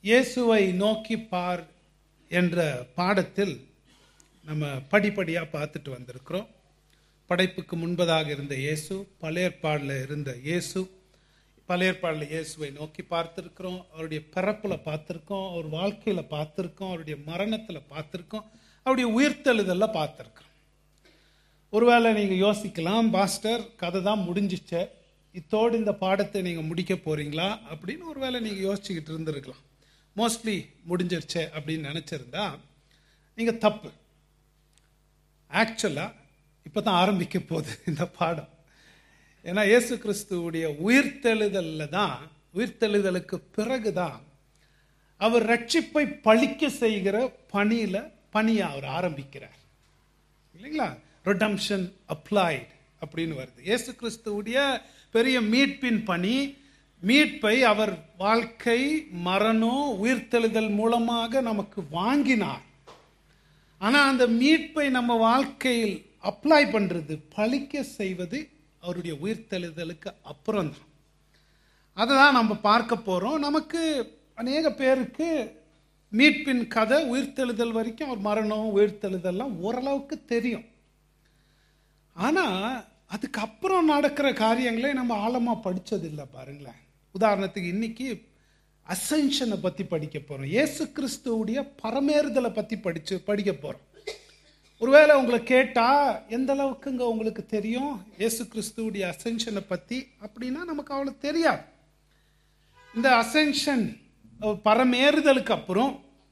இயேசுவை நோக்கி பார் என்ற பாடத்தில் நம்ம படிப்படியாக பார்த்துட்டு வந்திருக்கிறோம் படைப்புக்கு முன்பதாக இருந்த இயேசு பழையற்பாடில் இருந்த இயேசு பழையற்பாடில் இயேசுவை நோக்கி பார்த்துருக்கிறோம் அவருடைய பிறப்பில் பார்த்துருக்கோம் அவர் வாழ்க்கையில் பார்த்துருக்கோம் அவருடைய மரணத்தில் பார்த்துருக்கோம் அவருடைய உயிர்த்தெழுதலில் பார்த்துருக்கிறோம் ஒருவேளை நீங்கள் யோசிக்கலாம் பாஸ்டர் கதை தான் முடிஞ்சிச்சே இத்தோடு இந்த பாடத்தை நீங்கள் முடிக்க போறீங்களா அப்படின்னு ஒருவேளை நீங்கள் யோசிச்சுக்கிட்டு இருந்திருக்கலாம் மோஸ்ட்லி முடிஞ்சிருச்சே அப்படின்னு நினச்சிருந்தா நீங்கள் தப்பு ஆக்சுவலாக இப்போ தான் ஆரம்பிக்க போகுது இந்த பாடம் ஏன்னா இயேசு கிறிஸ்துவுடைய உயிர்த்தெழுதலில் தான் உயிர்த்தெழுதலுக்கு பிறகு தான் அவர் ரட்சிப்பை பழிக்க செய்கிற பணியில் பணியை அவர் ஆரம்பிக்கிறார் இல்லைங்களா ரிடம்ஷன் அப்ளைட் அப்படின்னு வருது இயேசு கிறிஸ்துவுடைய பெரிய மீட்பின் பணி மீட்பை அவர் வாழ்க்கை மரணம் உயிர்த்தெழுதல் மூலமாக நமக்கு வாங்கினார் ஆனால் அந்த மீட்பை நம்ம வாழ்க்கையில் அப்ளை பண்ணுறது பழிக்க செய்வது அவருடைய உயிர்த்தெழுதலுக்கு அப்புறம் தான் அதை தான் நம்ம பார்க்க போகிறோம் நமக்கு அநேக பேருக்கு மீட்பின் கதை உயிர்த்தெழுதல் வரைக்கும் அவர் மரணம் உயிர்த்தெழுதல்லாம் ஓரளவுக்கு தெரியும் ஆனால் அதுக்கப்புறம் நடக்கிற காரியங்களை நம்ம ஆழமாக படித்ததில்லை பாருங்களேன் உதாரணத்துக்கு இன்னைக்கு அசென்ஷனை பற்றி படிக்க போகிறோம் இயேசு கிறிஸ்துவுடைய பரமேறுதலை பற்றி படித்து படிக்க போகிறோம் ஒருவேளை உங்களை கேட்டால் எந்த அளவுக்குங்க உங்களுக்கு தெரியும் இயேசு கிறிஸ்துவுடைய அசென்ஷனை பற்றி அப்படின்னா நமக்கு அவ்வளோ தெரியாது இந்த அசென்ஷன் பரமேறுதலுக்கு அப்புறம்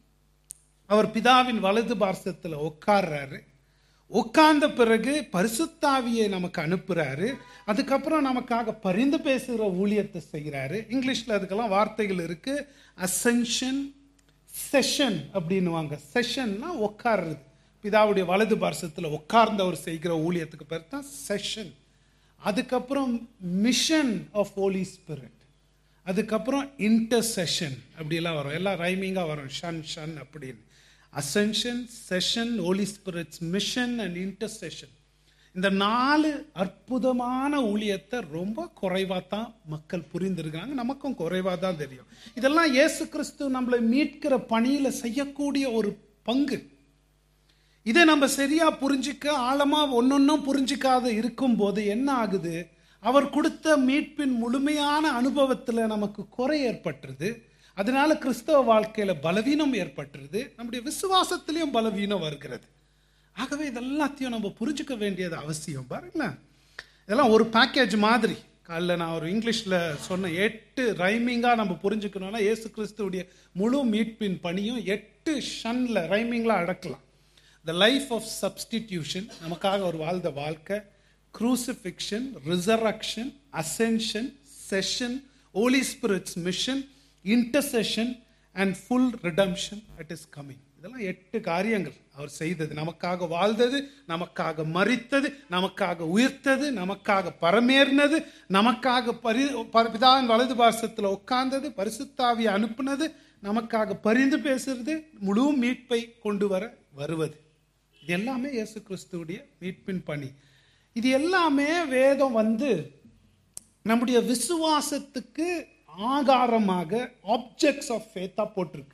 அவர் பிதாவின் வலது பார்சத்தில் உட்கார்றாரு உட்கார்ந்த பிறகு பரிசுத்தாவியை நமக்கு அனுப்புறாரு அதுக்கப்புறம் நமக்காக பரிந்து பேசுகிற ஊழியத்தை செய்கிறாரு இங்கிலீஷில் அதுக்கெல்லாம் வார்த்தைகள் இருக்கு அசென்ஷன் செஷன் அப்படின்னுவாங்க செஷன்னா உட்கார்றது பிதாவுடைய வலது பார்சத்தில் உட்கார்ந்தவர் செய்கிற ஊழியத்துக்கு பேர் தான் செஷன் அதுக்கப்புறம் மிஷன் ஆஃப் ஹோலி ஸ்பிரிட் அதுக்கப்புறம் இன்டர்செஷன் அப்படிலாம் வரும் எல்லாம் ரைமிங்காக வரும் ஷன் ஷன் அப்படின்னு ascension session holy spirits mission and intercession இந்த நாலு அற்புதமான ஊழியத்தை ரொம்ப குறைவாக தான் மக்கள் புரிந்திருக்காங்க நமக்கும் குறைவாக தான் தெரியும் இதெல்லாம் இயேசு கிறிஸ்து நம்மளை மீட்கிற பணியில் செய்யக்கூடிய ஒரு பங்கு இதை நம்ம சரியா புரிஞ்சிக்க ஆழமா ஒன்னொன்னும் புரிஞ்சிக்காத இருக்கும் போது என்ன ஆகுது அவர் கொடுத்த மீட்பின் முழுமையான அனுபவத்தில் நமக்கு குறை ஏற்பட்டுருது அதனால கிறிஸ்தவ வாழ்க்கையில பலவீனம் ஏற்பட்டுருது நம்முடைய விசுவாசத்திலையும் பலவீனம் வருகிறது ஆகவே இதெல்லாத்தையும் நம்ம புரிஞ்சுக்க வேண்டியது அவசியம் பாருங்களேன் இதெல்லாம் ஒரு பேக்கேஜ் மாதிரி காலைல நான் ஒரு இங்கிலீஷில் சொன்ன எட்டு ரைமிங்காக நம்ம புரிஞ்சுக்கணும்னா ஏசு கிறிஸ்துவுடைய முழு மீட்பின் பணியும் எட்டு ஷன்ல ரைமிங்கில் அடக்கலாம் த லைஃப் ஆஃப் சப்ஸ்டிடியூஷன் நமக்காக ஒரு வாழ்ந்த வாழ்க்கை crucifixion resurrection ascension session holy spirits mission intercession and full redemption at is coming இதெல்லாம் எட்டு காரியங்கள் அவர் செய்தது நமக்காக வாழ்ந்தது நமக்காக மறித்தது நமக்காக உயிர்த்தது நமக்காக பரமேறினது நமக்காக பரி பிதாவின் வலது பாசத்தில் உட்கார்ந்தது பரிசுத்தாவியை அனுப்புனது நமக்காக பரிந்து பேசுறது முழு மீட்பை கொண்டு வர வருவது இது எல்லாமே இயேசு கிறிஸ்துவுடைய மீட்பின் பணி இது எல்லாமே வேதம் வந்து நம்முடைய விசுவாசத்துக்கு ஆகாரமாக ஆப்ஜெக்ட்ஸ் ஆஃப் ஃபேத்தா போட்டிருக்கு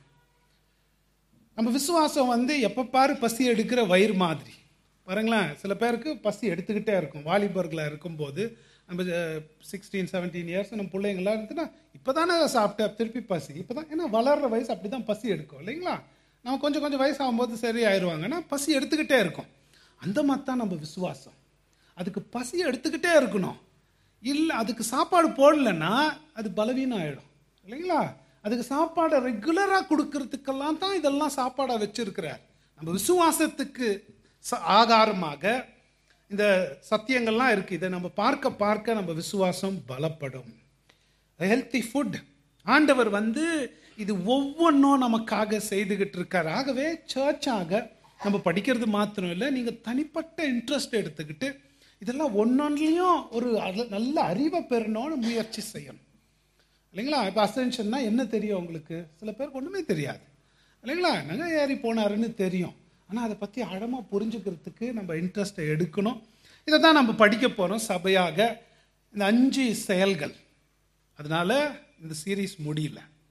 நம்ம விசுவாசம் வந்து எப்போ பாரு பசி எடுக்கிற வயிறு மாதிரி பாருங்களேன் சில பேருக்கு பசி எடுத்துக்கிட்டே இருக்கும் வாலிபர்களாக இருக்கும்போது நம்ம சிக்ஸ்டீன் செவன்டீன் இயர்ஸ் நம்ம பிள்ளைங்களாம் இருந்துன்னா இப்போ தானே சாப்பிட்டா திருப்பி பசி இப்போ தான் ஏன்னா வளர்கிற வயசு அப்படி தான் பசி எடுக்கும் இல்லைங்களா நம்ம கொஞ்சம் கொஞ்சம் வயசு ஆகும்போது சரி ஆயிடுவாங்கன்னா பசி எடுத்துக்கிட்டே இருக்கும் அந்த மாதிரி தான் நம்ம விசுவாசம் அதுக்கு பசி எடுத்துக்கிட்டே இருக்கணும் இல்லை அதுக்கு சாப்பாடு போடலன்னா அது பலவீனம் ஆகிடும் இல்லைங்களா அதுக்கு சாப்பாடை ரெகுலராக கொடுக்கறதுக்கெல்லாம் தான் இதெல்லாம் சாப்பாடாக வச்சிருக்கிறார் நம்ம விசுவாசத்துக்கு ஆகாரமாக இந்த சத்தியங்கள்லாம் இருக்குது இதை நம்ம பார்க்க பார்க்க நம்ம விசுவாசம் பலப்படும் ஹெல்த்தி ஃபுட் ஆண்டவர் வந்து இது ஒவ்வொன்றும் நமக்காக செய்துகிட்டு இருக்கார் ஆகவே சர்ச்சாக நம்ம படிக்கிறது மாத்திரம் இல்லை நீங்கள் தனிப்பட்ட இன்ட்ரெஸ்ட் எடுத்துக்கிட்டு இதெல்லாம் ஒன்னொன்றுலையும் ஒரு நல்ல அறிவை பெறணும்னு முயற்சி செய்யணும் இல்லைங்களா இப்போ அசென்ஷன்னா என்ன தெரியும் உங்களுக்கு சில பேருக்கு ஒன்றுமே தெரியாது இல்லைங்களா நகை ஏறி போனாருன்னு தெரியும் ஆனால் அதை பற்றி ஆழமாக புரிஞ்சுக்கிறதுக்கு நம்ம இன்ட்ரெஸ்ட்டை எடுக்கணும் இதை தான் நம்ம படிக்க போகிறோம் சபையாக இந்த அஞ்சு செயல்கள் அதனால இந்த சீரீஸ் முடியல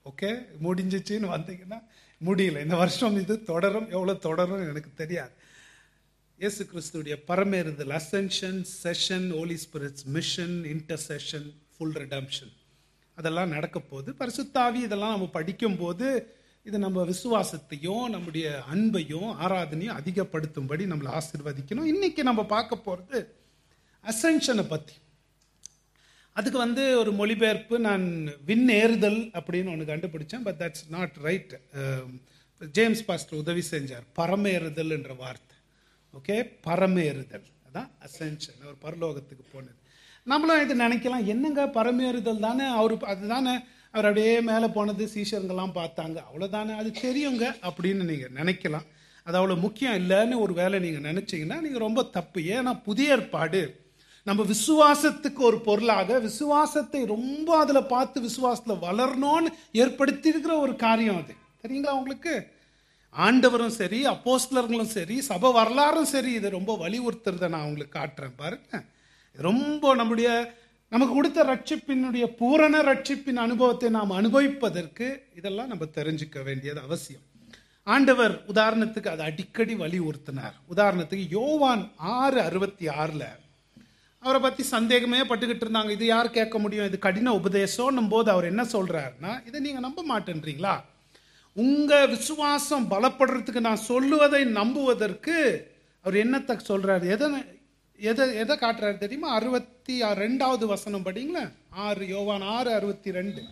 ஓகே முடிஞ்சிச்சின்னு வந்தீங்கன்னா முடியல இந்த வருஷம் இது தொடரும் எவ்வளோ தொடரும் எனக்கு தெரியாது இயேசு கிறிஸ்துடைய பரமேறுதல் ascension session holy spirits mission intercession full redemption அதெல்லாம் நடக்க போகுது பரிசுத்தாவி இதெல்லாம் நம்ம படிக்கும்போது இது நம்ம விசுவாசத்தையும் நம்முடைய அன்பையும் ஆராதனையும் அதிகப்படுத்தும்படி நம்மளை ஆசிர்வதிக்கணும் இன்னைக்கு நம்ம பார்க்க போகிறது அசென்ஷனை பற்றி அதுக்கு வந்து ஒரு மொழிபெயர்ப்பு நான் விண் ஏறுதல் அப்படின்னு ஒன்று கண்டுபிடிச்சேன் but that's not right James pastor உதவி செஞ்சார் பரமேறுதல் என்ற வார்த்தை ஓகே பரமேறுதல் அதான் அசென்ஷன் அவர் பரலோகத்துக்கு போனது நம்மளும் இது நினைக்கலாம் என்னங்க பரமேறுதல் தானே அவர் அதுதானே அவர் அப்படியே மேலே போனது சீஷருங்கெல்லாம் பார்த்தாங்க அவ்வளோதானே அது தெரியுங்க அப்படின்னு நீங்கள் நினைக்கலாம் அது அவ்வளோ முக்கியம் இல்லைன்னு ஒரு வேலை நீங்கள் நினச்சிங்கன்னா நீங்கள் ரொம்ப தப்பு ஏன்னா புதிய ஏற்பாடு நம்ம விசுவாசத்துக்கு ஒரு பொருளாக விசுவாசத்தை ரொம்ப அதில் பார்த்து விசுவாசத்தில் வளரணும்னு ஏற்படுத்தியிருக்கிற ஒரு காரியம் அது தெரியுங்களா உங்களுக்கு ஆண்டவரும் சரி அப்போஸ்லர்களும் சரி சபை வரலாறும் சரி இதை ரொம்ப வலியுறுத்துறதை நான் உங்களுக்கு காட்டுறேன் பாருங்க ரொம்ப நம்முடைய நமக்கு கொடுத்த ரட்சிப்பினுடைய பூரண ரட்சிப்பின் அனுபவத்தை நாம் அனுபவிப்பதற்கு இதெல்லாம் நம்ம தெரிஞ்சுக்க வேண்டியது அவசியம் ஆண்டவர் உதாரணத்துக்கு அதை அடிக்கடி வலியுறுத்தினார் உதாரணத்துக்கு யோவான் ஆறு அறுபத்தி ஆறில் அவரை பற்றி சந்தேகமே பட்டுக்கிட்டு இருந்தாங்க இது யார் கேட்க முடியும் இது கடின உபதேசம்னும் போது அவர் என்ன சொல்றாருன்னா இதை நீங்கள் நம்ப மாட்டேன்றீங்களா உங்க விசுவாசம் பலப்படுறதுக்கு நான் சொல்லுவதை நம்புவதற்கு அவர் என்னத்தை சொல்றாரு எதை எதை எதை காட்டுறாரு தெரியுமா அறுபத்தி ரெண்டாவது வசனம் படிங்களா ஆறு யோவான் ஆறு அறுபத்தி ரெண்டு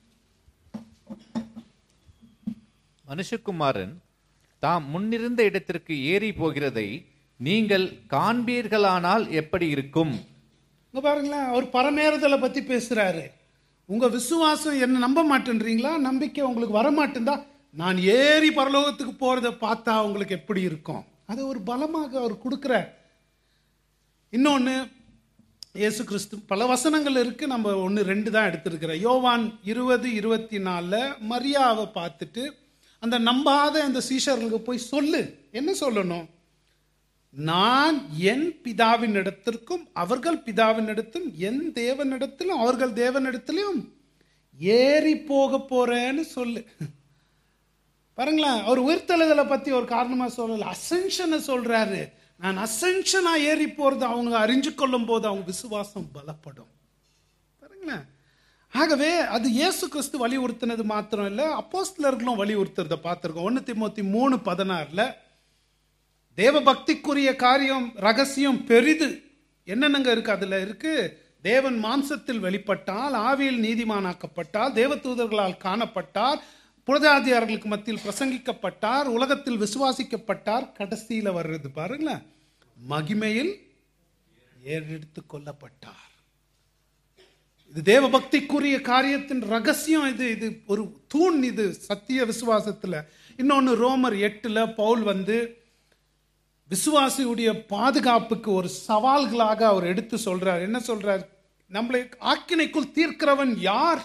மனுஷகுமாரன் தாம் முன்னிருந்த இடத்திற்கு ஏறி போகிறதை நீங்கள் காண்பீர்களானால் எப்படி இருக்கும் இங்க பாருங்களேன் அவர் பரமேறுதலை பத்தி பேசுறாரு உங்க விசுவாசம் என்ன நம்ப மாட்டேன்றீங்களா நம்பிக்கை உங்களுக்கு வர மாட்டேந்தா நான் ஏறி பரலோகத்துக்கு போறத பார்த்தா உங்களுக்கு எப்படி இருக்கும் அது ஒரு பலமாக அவர் கொடுக்கிறார் இன்னொன்று இயேசு கிறிஸ்து பல வசனங்கள் இருக்கு நம்ம ஒன்று ரெண்டு தான் எடுத்திருக்கிறோம் யோவான் இருபது இருபத்தி நாலில் மரியாவை பார்த்துட்டு அந்த நம்பாத அந்த சீஷர்களுக்கு போய் சொல்லு என்ன சொல்லணும் நான் என் பிதாவின் இடத்திற்கும் அவர்கள் பிதாவின் இடத்தும் என் தேவனிடத்திலும் அவர்கள் தேவனிடத்திலும் ஏறி போக போறேன்னு சொல்லு பாருங்களேன் அவர் உயிர்த்தெழுதலை பத்தி ஒரு காரணமா சொல்லல அசென்ஷனை சொல்றாரு நான் அசென்ஷனா ஏறி போறது அவங்க அறிஞ்சு கொள்ளும் போது அவங்க விசுவாசம் பலப்படும் பாருங்களேன் ஆகவே அது இயேசு கிறிஸ்து வலியுறுத்தினது மாத்திரம் இல்லை அப்போஸ்தலர்களும் வலியுறுத்துறத பார்த்துருக்கோம் ஒன்று திமுத்தி மூணு பதினாறுல தேவ பக்திக்குரிய காரியம் ரகசியம் பெரிது என்னென்னங்க இருக்கு அதுல இருக்கு தேவன் மாம்சத்தில் வெளிப்பட்டால் ஆவியில் நீதிமானாக்கப்பட்டால் தேவதூதர்களால் காணப்பட்டார் புரஜாதியார்களுக்கு மத்தியில் பிரசங்கிக்கப்பட்டார் உலகத்தில் விசுவாசிக்கப்பட்டார் கடைசியில வர்றது பாருங்களேன் மகிமையில் ஏறெடுத்து கொல்லப்பட்டார் இது தேவ பக்திக்குரிய காரியத்தின் ரகசியம் இது இது ஒரு தூண் இது சத்திய விசுவாசத்துல இன்னொன்னு ரோமர் எட்டுல பவுல் வந்து விசுவாசியுடைய பாதுகாப்புக்கு ஒரு சவால்களாக அவர் எடுத்து சொல்றார் என்ன சொல்றார் நம்மளை ஆக்கினைக்குள் தீர்க்கிறவன் யார்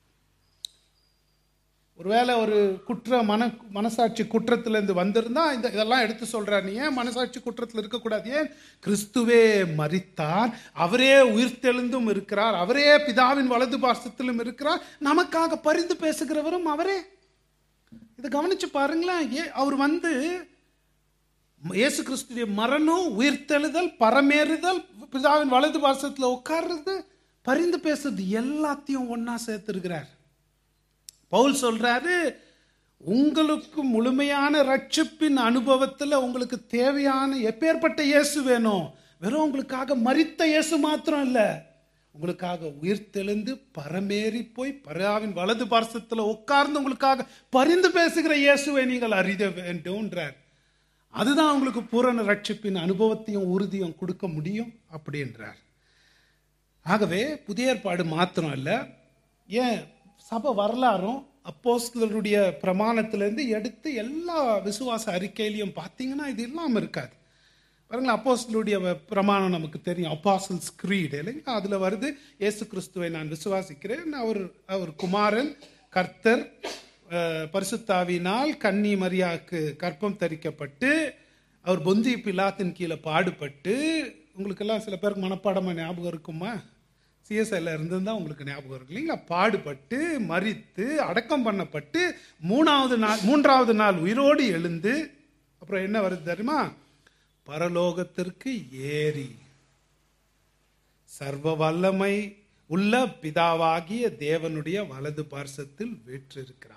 ஒருவேளை ஒரு குற்ற மன மனசாட்சி குற்றத்திலிருந்து வந்திருந்தா இந்த இதெல்லாம் எடுத்து சொல்றார் நீ ஏன் மனசாட்சி குற்றத்தில் இருக்கக்கூடாது ஏன் கிறிஸ்துவே மரித்தார் அவரே உயிர்த்தெழுந்தும் இருக்கிறார் அவரே பிதாவின் வலது பாசத்திலும் இருக்கிறார் நமக்காக பரிந்து பேசுகிறவரும் அவரே இதை கவனிச்சு பாருங்களேன் ஏ அவர் வந்து இயேசு கிறிஸ்துடைய மரணம் உயிர்த்தெழுதல் பரமேறுதல் பிதாவின் வலது பாசத்தில் உட்கார்றது பரிந்து பேசுறது எல்லாத்தையும் ஒன்னா சேர்த்திருக்கிறார் பவுல் சொல்றாரு உங்களுக்கு முழுமையான ரட்சிப்பின் அனுபவத்தில் உங்களுக்கு தேவையான எப்பேற்பட்ட இயேசு வேணும் வெறும் உங்களுக்காக மரித்த இயேசு மாத்திரம் இல்லை உங்களுக்காக உயிர்த்தெழுந்து பரமேறி போய் பராவின் வலது பார்சத்தில் உட்கார்ந்து உங்களுக்காக பரிந்து பேசுகிற இயேசுவை நீங்கள் அறிய வேண்டும்ன்றார் அதுதான் உங்களுக்கு பூரண ரட்சிப்பின் அனுபவத்தையும் உறுதியும் கொடுக்க முடியும் அப்படின்றார் ஆகவே புதிய ஏற்பாடு மாத்திரம் இல்லை ஏன் சபை வரலாறும் அப்போஸ்தலருடைய பிரமாணத்திலேருந்து எடுத்து எல்லா விசுவாச அறிக்கையிலையும் பார்த்தீங்கன்னா இது இல்லாமல் இருக்காது பாருங்களா அப்போஸ்தலுடைய பிரமாணம் நமக்கு தெரியும் அப்பாசல்ஸ் கிரீட் இல்லைங்களா அதில் வருது இயேசு கிறிஸ்துவை நான் விசுவாசிக்கிறேன் அவர் அவர் குமாரன் கர்த்தர் பரிசுத்தாவினால் கன்னி மரியாவுக்கு கற்பம் தரிக்கப்பட்டு அவர் பொந்தி பிலாத்தின் கீழே பாடுபட்டு உங்களுக்கெல்லாம் சில பேருக்கு மனப்பாடமாக ஞாபகம் இருக்குமா சிஎஸ்ஐல இருந்திருந்தா உங்களுக்கு ஞாபகம் இருக்கு இல்லைங்களா பாடுபட்டு மரித்து அடக்கம் பண்ணப்பட்டு மூணாவது நாள் மூன்றாவது நாள் உயிரோடு எழுந்து அப்புறம் என்ன வருது தெரியுமா பரலோகத்திற்கு ஏறி சர்வ வல்லமை உள்ள பிதாவாகிய தேவனுடைய வலது பார்சத்தில் வீற்றிருக்கிறார்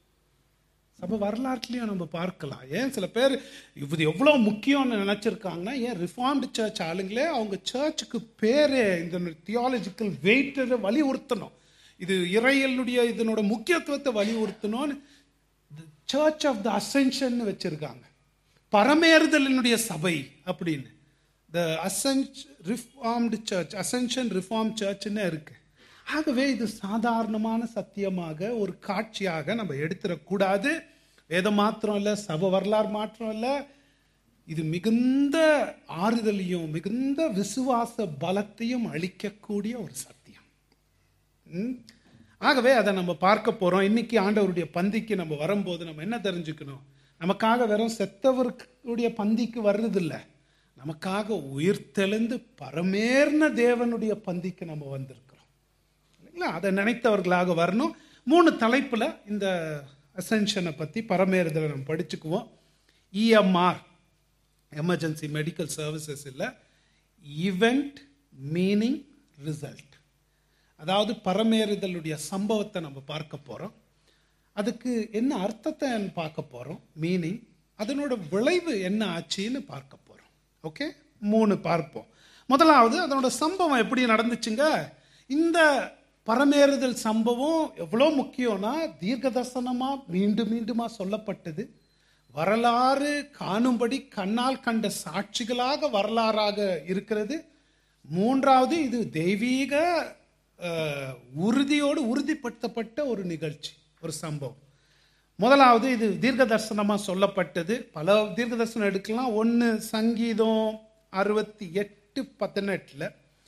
சபை வரலாற்றுலயும் நம்ம பார்க்கலாம் ஏன் சில பேர் இது எவ்வளவு முக்கியம்னு நினைச்சிருக்காங்கன்னா ஏன் ரிஃபார்ம்டு சர்ச் ஆளுங்களே அவங்க சர்ச்சுக்கு பேரே இந்த தியாலஜிக்கல் வெயிட்டரை வலியுறுத்தணும் இது இறையலுடைய இதனோட முக்கியத்துவத்தை வலியுறுத்தணும்னு சர்ச் ஆஃப் த அசென்ஷன் வச்சிருக்காங்க பரமேறுதலினுடைய சபை அப்படின்னு the ascension reformed church ascension reform சர்ச்னு இருக்கு ஆகவே இது சாதாரணமான சத்தியமாக ஒரு காட்சியாக நம்ம எடுத்துடக்கூடாது வேதம் மாத்திரம் இல்லை சபை வரலாறு மாத்திரம் இல்லை இது மிகுந்த ஆறுதலையும் மிகுந்த விசுவாச பலத்தையும் அளிக்கக்கூடிய ஒரு சத்தியம் ம்? ஆகவே அதை நம்ம பார்க்க போறோம் இன்னைக்கு ஆண்டவருடைய பந்திக்கு நம்ம வரும்போது நம்ம என்ன தெரிஞ்சுக்கணும் நமக்காக வெறும் செத்தவருடைய பந்திக்கு வர்றதில்ல நமக்காக உயிர்த்தெழுந்து பரமேர்ன தேவனுடைய பந்திக்கு நம்ம வந்திருக்கிறோம் இல்லைங்களா அதை நினைத்தவர்களாக வரணும் மூணு தலைப்புல இந்த அசென்ஷனை பத்தி பரமேறுதலை நம்ம படிச்சுக்குவோம் இஎம்ஆர் எமர்ஜென்சி மெடிக்கல் சர்வீசஸ் இல்லை ஈவெண்ட் மீனிங் ரிசல்ட் அதாவது பரமேறுதலுடைய சம்பவத்தை நம்ம பார்க்க போறோம் அதுக்கு என்ன அர்த்தத்தை பார்க்க போறோம் மீனிங் அதனோட விளைவு என்ன ஆச்சுன்னு பார்க்க போறோம் ஓகே மூணு பார்ப்போம் முதலாவது அதனோட சம்பவம் எப்படி நடந்துச்சுங்க இந்த பரமேறுதல் சம்பவம் எவ்வளோ முக்கியம்னா தீர்க்க தரிசனமா மீண்டும் மீண்டுமா சொல்லப்பட்டது வரலாறு காணும்படி கண்ணால் கண்ட சாட்சிகளாக வரலாறாக இருக்கிறது மூன்றாவது இது தெய்வீக அஹ், உறுதியோடு உறுதிப்படுத்தப்பட்ட ஒரு நிகழ்ச்சி ஒரு சம்பவம் முதலாவது இது தீர்க்க தரிசனமா சொல்லப்பட்டது பல தீர்க்க தரிசனம் எடுக்கலாம் ஒன்று சங்கீதம் அறுபத்தி எட்டு பதினெட்டுல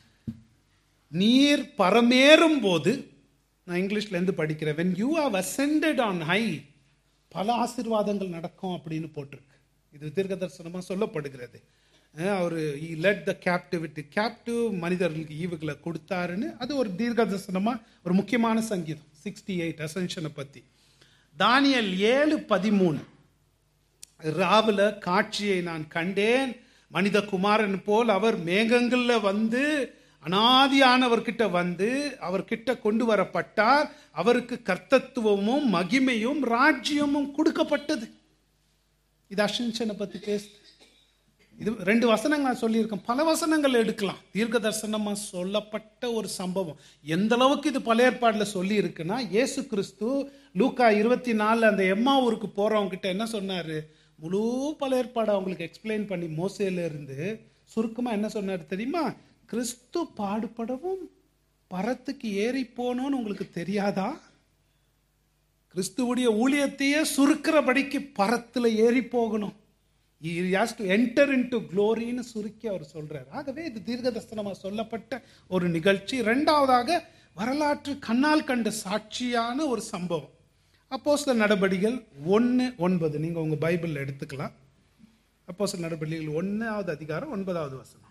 நீர் பரமேறும் போது நான் இங்கிலீஷ்ல இருந்து படிக்கிறேன் when you have ascended on high பல ஆசீர்வாதங்கள் நடக்கும் அப்படின்னு போட்டிருக்கு இது தீர்க்க தரிசனமா சொல்லப்படுகிறது அஹ் அவரு லெட் த கேப்டிவிட்டி கேப்டிவ் மனிதர்களுக்கு ஈவுகளை கொடுத்தாருன்னு அது ஒரு தீர்க்க தரிசனமா ஒரு முக்கியமான சங்கீதம் சிக்ஸ்டி எயிட் அசென்ஷனை பத்தி தானியல் ஏழு பதிமூணு ராவுல காட்சியை நான் கண்டேன் மனித குமாரன் போல் அவர் மேகங்கள்ல வந்து அனாதியானவர்கிட்ட வந்து அவர்கிட்ட கொண்டு வரப்பட்டார் அவருக்கு கர்த்தத்துவமும் மகிமையும் ராஜ்யமும் கொடுக்கப்பட்டது இது அசன்ஷனை பத்தி பேசு இது ரெண்டு வசனங்கள் நான் சொல்லியிருக்கேன் பல வசனங்கள் எடுக்கலாம் தீர்க்க தரிசனமா சொல்லப்பட்ட ஒரு சம்பவம் எந்த அளவுக்கு இது பழைய ஏற்பாடுல சொல்லி இருக்குன்னா இயேசு கிறிஸ்து லூக்கா இருபத்தி நாலு அந்த எம்மா ஊருக்கு போறவங்க கிட்ட என்ன சொன்னாரு முழு பழைய ஏற்பாடு அவங்களுக்கு எக்ஸ்பிளைன் பண்ணி மோசையில இருந்து சுருக்கமா என்ன சொன்னாரு தெரியுமா கிறிஸ்து பாடுபடவும் பரத்துக்கு ஏறி போனோன்னு உங்களுக்கு தெரியாதா கிறிஸ்துவுடைய ஊழியத்தையே சுருக்கிறபடிக்கு பரத்துல ஏறி போகணும் He has to enter into gloryன்னு சுருக்கி அவர் சொல்றார் ஆகவே இது தீர்க்கதர்சனமா சொல்லப்பட்ட ஒரு நிகழ்ச்சி இரண்டாவதாக வரலாற்று கண்ணால் கண்ட சாட்சியான ஒரு சம்பவம் அப்போஸ்தல நடபடிகள் ஒன்று ஒன்பது நீங்க உங்க பைபிள்ல எடுத்துக்கலாம் அப்போஸ்தல நடபடிகள் ஒன்னாவது அதிகாரம் ஒன்பதாவது வசனம்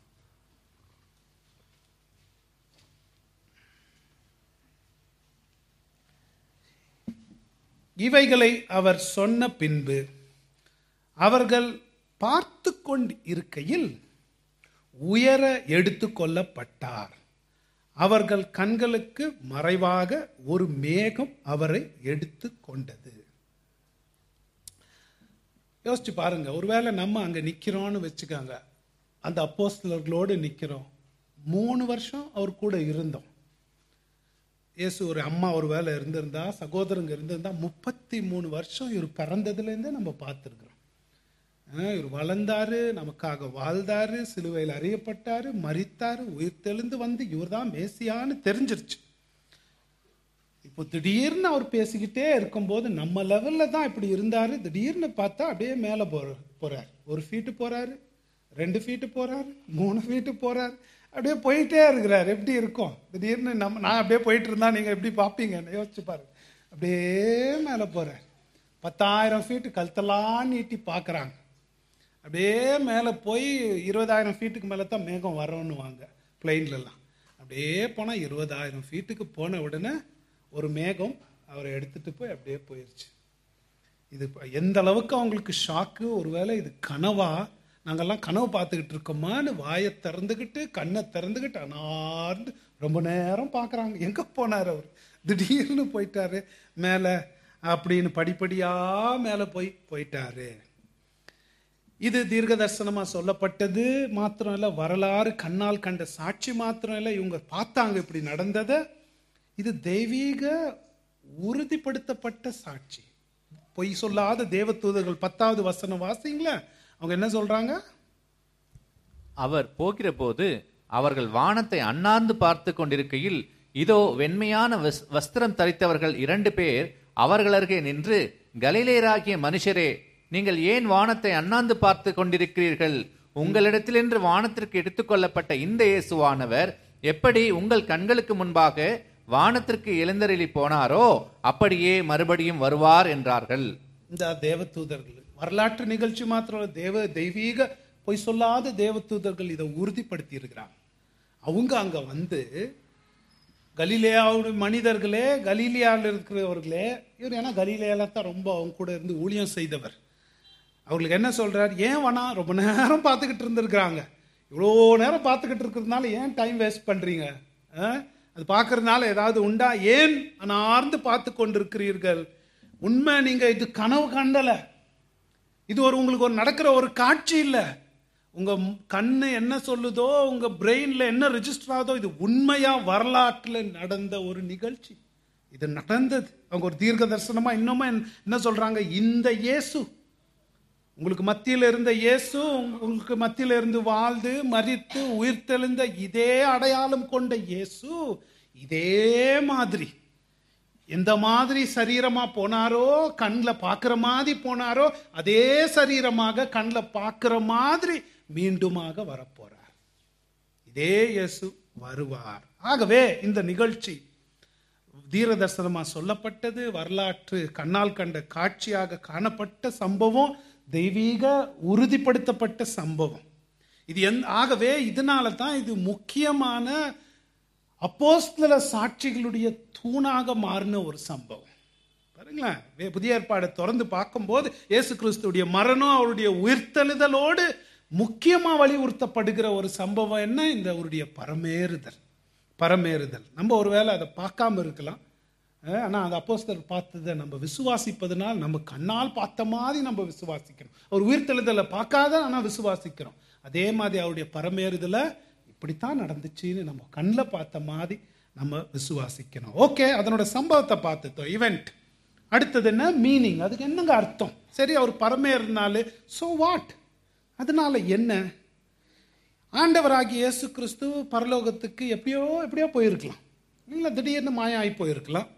இவைகளை அவர் சொன்ன பின்பு அவர்கள் பார்த்து கொண்டு இருக்கையில் உயர எடுத்துக்கொள்ளப்பட்டார் அவர்கள் கண்களுக்கு மறைவாக ஒரு மேகம் அவரை எடுத்து கொண்டது யோசிச்சு பாருங்க ஒருவேளை நம்ம அங்க நிக்கிறோம்னு வச்சுக்காங்க அந்த அப்போஸ்தலர்களோடு நிக்கிறோம் மூணு வருஷம் அவர் கூட இருந்தோம் இயேசு ஒரு அம்மா ஒரு வேலை இருந்திருந்தா சகோதரங்க இருந்திருந்தா முப்பத்தி மூணு வருஷம் இவர் பிறந்ததுலேருந்தே நம்ம பார்த்துருக்குறோம் இவர் வளர்ந்தாரு நமக்காக வாழ்ந்தாரு சிலுவையில் அறியப்பட்டாரு மரித்தாரு உயிர் தெளிந்து வந்து இவர் தான் மேசியான்னு தெரிஞ்சிருச்சு இப்போ திடீர்னு அவர் பேசிக்கிட்டே இருக்கும்போது நம்ம லெவல்ல தான் இப்படி இருந்தாரு திடீர்னு பார்த்தா அப்படியே மேலே போற போறார் ஒரு ஃபீட்டு போறாரு ரெண்டு ஃபீட்டு போறாரு மூணு ஃபீட்டு போறாரு அப்படியே போயிட்டே இருக்கிறார் எப்படி இருக்கும் திடீர்னு நம்ம நான் அப்படியே போயிட்டு இருந்தா நீங்க எப்படி பார்ப்பீங்கன்னு யோசிச்சு பாருங்க அப்படியே மேலே போறார் பத்தாயிரம் ஃபீட்டு கழுத்தெல்லாம் நீட்டி பார்க்கறாங்க அப்படியே மேலே போய் இருபதாயிரம் ஃபீட்டுக்கு மேலே தான் மேகம் வரோன்னுவாங்க பிளெயின்லலாம் அப்படியே போனால் இருபதாயிரம் ஃபீட்டுக்கு போன உடனே ஒரு மேகம் அவரை எடுத்துட்டு போய் அப்படியே போயிடுச்சு இது இப்ப எந்த அளவுக்கு அவங்களுக்கு ஷாக்கு ஒருவேளை இது கனவா நாங்கெல்லாம் கனவு பார்த்துக்கிட்டு இருக்கோமான்னு வாயை திறந்துக்கிட்டு கண்ணை திறந்துக்கிட்டு அனார்ந்து ரொம்ப நேரம் பார்க்குறாங்க எங்கே போனார் அவர் திடீர்னு போயிட்டாரு மேலே அப்படின்னு படிப்படியா மேலே போய் போயிட்டாரு இது தீர்க்க தரிசனமா சொல்லப்பட்டது மாத்திரம் இல்ல வரலாறு கண்ணால் கண்ட சாட்சி மாத்திரம் இல்ல இவங்க பார்த்தாங்க இப்படி நடந்ததை இது தெய்வீக உறுதிப்படுத்தப்பட்ட சாட்சி பொய் சொல்லாத தேவதூதர்கள் பத்தாவது வசனம் வாசிங்களா அவங்க என்ன சொல்றாங்க அவர் போகிறபோது அவர்கள் வானத்தை அண்ணாந்து பார்த்து கொண்டிருக்கையில் இதோ வெண்மையான வஸ்- வஸ்திரம் தரித்தவர்கள் இரண்டு பேர் அவர்கள் அருகே நின்று கலிலேயராகிய மனுஷரே நீங்கள் ஏன் வானத்தை அண்ணாந்து பார்த்து கொண்டிருக்கிறீர்கள் உங்களிடத்திலிருந்து வானத்திற்கு எடுத்துக்கொள்ளப்பட்ட இந்த இயேசுவானவர் எப்படி உங்கள் கண்களுக்கு முன்பாக வானத்திற்கு எழுந்தருளி போனாரோ அப்படியே மறுபடியும் வருவார் என்றார்கள் இந்த தேவதூதர்கள் வரலாற்று நிகழ்ச்சி மாத்திரம் இல்ல, தேவ தெய்வீக பொய் சொல்லாத தேவதூதர்கள் இதை உறுதிப்படுத்தி இருக்கிறாங்க அவங்க அங்க வந்து கலிலேயாவுடைய மனிதர்களே கலீலியாவில் இருக்கிறவர்களே இவர் ஏன்னா கலீலியால தான் ரொம்ப அவங்க கூட இருந்து ஊழியம் செய்தவர் அவங்களுக்கு என்ன சொல்றார் ஏன் வேணா ரொம்ப நேரம் பார்த்துக்கிட்டு இருந்திருக்கிறாங்க இவ்வளோ நேரம் பார்த்துக்கிட்டு இருக்கிறதுனால ஏன் டைம் வேஸ்ட் பண்றீங்க ஆ? அது பார்க்கறதுனால ஏதாவது உண்டா ஏன் அனார்ந்து பார்த்து கொண்டிருக்கிறீர்கள் உண்மை நீங்க இது கனவு கண்டல இது ஒரு உங்களுக்கு ஒரு நடக்கிற ஒரு காட்சி இல்லை உங்க ம்- கண்ணு என்ன சொல்லுதோ உங்க பிரெயின்ல என்ன ரெஜிஸ்டர் ஆகுதோ இது உண்மையா வரலாற்றுல நடந்த ஒரு நிகழ்ச்சி இது நடந்தது அவங்க ஒரு தீர்க்க தரிசனமா இன்னுமே என்ன சொல்றாங்க இந்த இயேசு உங்களுக்கு மத்தியில் இருந்த இயேசு உங்க- உங்களுக்கு மத்தியில் இருந்து வாழ்ந்து மரித்து உயிர்த்தெழுந்த இதே அடையாளம் கொண்ட இயேசு இதே மாதிரி எந்த மாதிரி சரீரமா போனாரோ கண்ணில் பார்க்குற மாதிரி போனாரோ அதே சரீரமாக கண்ணில் பார்க்குற மாதிரி மீண்டுமாக வரப்போறார் இதே இயேசு வருவார் ஆகவே இந்த நிகழ்ச்சி தீரதர்சனமா சொல்லப்பட்டது வரலாற்று கண்ணால் கண்ட காட்சியாக காணப்பட்ட சம்பவம் தெய்வீக உறுதிப்படுத்தப்பட்ட சம்பவம் இது எந் ஆகவே இதனால தான் இது முக்கியமான அப்போஸ்தல சாட்சிகளுடைய தூணாக மாறின ஒரு சம்பவம் பாருங்களேன் வே- புதிய ஏற்பாடை திறந்து பார்க்கும்போது இயேசு கிறிஸ்துடைய மரணம் அவருடைய உயிர்த்தெழுதலோடு முக்கியமா வலியுறுத்தப்படுகிற ஒரு சம்பவம் என்ன இந்த அவருடைய பரமேறுதல் பரமேறுதல் நம்ம ஒருவேளை அதை பார்க்காம இருக்கலாம் அஹ், ஆனா அந்த அப்போஸ்தலர் பார்த்ததை நம்ம விசுவாசிப்பதனால் நம்ம கண்ணால் பார்த்த மாதிரி நம்ம விசுவாசிக்கிறோம் அவர் உயிர்த்தெழுதலை பார்க்காத ஆனா விசுவாசிக்கிறோம் அதே மாதிரி அவருடைய பரமேறுதலை இப்படித்தான் நடந்துச்சுன்னு நம்ம கண்ணில் பார்த்த மாதிரி நம்ம விசுவாசிக்கணும் ஓகே அதனோட சம்பவத்தை பார்த்துட்டோம் இவெண்ட் அடுத்தது என்ன மீனிங் அதுக்கு என்னங்க அர்த்தம் சரி அவர் பரமேறினாலே ஸோ வாட் அதனால என்ன ஆண்டவராகிய இயேசு கிறிஸ்து பரலோகத்துக்கு எப்படியோ எப்படியோ போயிருக்கலாம் இல்லை திடீர்னு மாயாகி போயிருக்கலாம்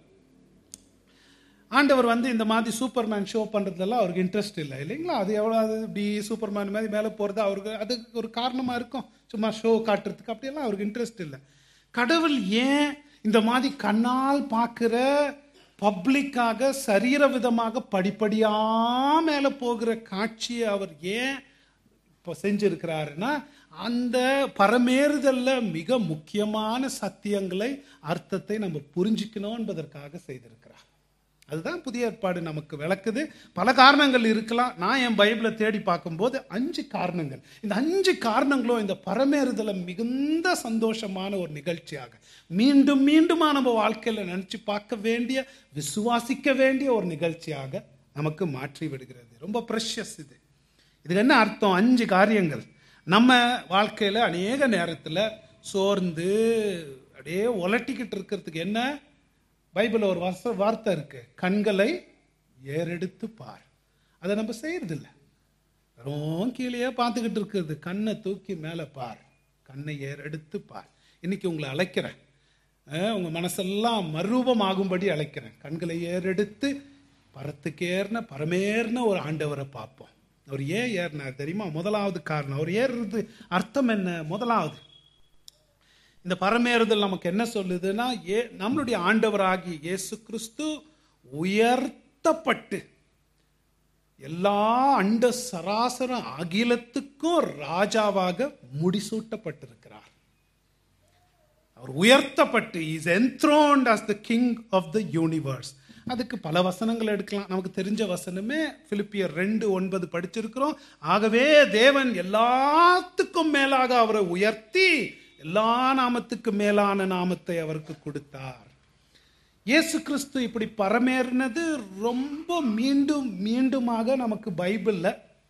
ஆண்டவர் வந்து இந்த மாதிரி சூப்பர்மேன் ஷோ பண்ணுறதுலாம் அவருக்கு இன்ட்ரெஸ்ட் இல்லை இல்லைங்களா அது எவ்வளோ அது இப்படி சூப்பர்மேன் மாதிரி மேலே போகிறது அவருக்கு அதுக்கு ஒரு காரணமாக இருக்கும் சும்மா ஷோ காட்டுறதுக்கு அப்படியெல்லாம் அவருக்கு இன்ட்ரெஸ்ட் இல்லை கடவுள் ஏன் இந்த மாதிரி கண்ணால் பார்க்குற பப்ளிக்காக சரீர விதமாக படிப்படியா மேலே போகிற காட்சியை அவர் ஏன் இப்போ செஞ்சிருக்கிறாருன்னா அந்த பரமேறுதல்ல மிக முக்கியமான சத்தியங்களை அர்த்தத்தை நம்ம புரிஞ்சுக்கணும் என்பதற்காக செய்திருக்கிறார் அதுதான் புதிய ஏற்பாடு நமக்கு விளக்குது பல காரணங்கள் இருக்கலாம் நான் என் பைபிளை தேடி பார்க்கும்போது அஞ்சு காரணங்கள் இந்த அஞ்சு காரணங்களும் இந்த பரமேறுதலை மிகுந்த சந்தோஷமான ஒரு நிகழ்ச்சியாக மீண்டும் மீண்டுமா நம்ம வாழ்க்கையில நினைச்சு பார்க்க வேண்டிய விசுவாசிக்க வேண்டிய ஒரு நிகழ்ச்சியாக நமக்கு மாற்றி விடுகிறது ரொம்ப ப்ரெஷஸ் இது இதுக்கு என்ன அர்த்தம் அஞ்சு காரியங்கள் நம்ம வாழ்க்கையில அநேக நேரத்துல சோர்ந்து அப்படியே உலட்டிக்கிட்டு இருக்கிறதுக்கு என்ன பைபிள்ல ஒரு வச வார்த்தை இருக்கு கண்களை ஏறெடுத்து பார் அதை நம்ம செய்யறதில்ல வெறும் கீழே பார்த்துக்கிட்டு இருக்கிறது கண்ணை தூக்கி மேலே பார் கண்ணை ஏறெடுத்து பார் இன்னைக்கு உங்களை அழைக்கிறேன் அஹ், உங்க மனசெல்லாம் மறுரூபமாகும்படி அழைக்கிறேன் கண்களை ஏறெடுத்து பரத்துக்கேறின பரமேறின ஒரு ஆண்டவரை பார்ப்போம் அவர் ஏன் ஏறினார் தெரியுமா முதலாவது காரணம் அவர் ஏறுறது அர்த்தம் என்ன முதலாவது இந்த பரமேறுதல் நமக்கு என்ன சொல்லுதுன்னா ஏ நம்மளுடைய ஆண்டவராகிய இயேசு கிறிஸ்து உயர்த்தப்பட்டு எல்லா அண்ட சராசர அகிலத்துக்கும் ராஜாவாக முடிசூட்டப்பட்டிருக்கிறார் அவர் உயர்த்தப்பட்டு is enthroned as the king of the universe அதுக்கு பல வசனங்கள் எடுக்கலாம் நமக்கு தெரிஞ்ச வசனமே பிலிப்பியர் ரெண்டு ஒன்பது படிச்சிருக்கிறோம் ஆகவே தேவன் எல்லாத்துக்கும் மேலாக அவரை உயர்த்தி எல்லா நாமத்துக்கு மேலான நாமத்தை அவருக்கு கொடுத்தார் இயேசு கிறிஸ்து இப்படி பரமேறினது ரொம்ப மீண்டும் மீண்டுமாக நமக்கு பைபிள்ல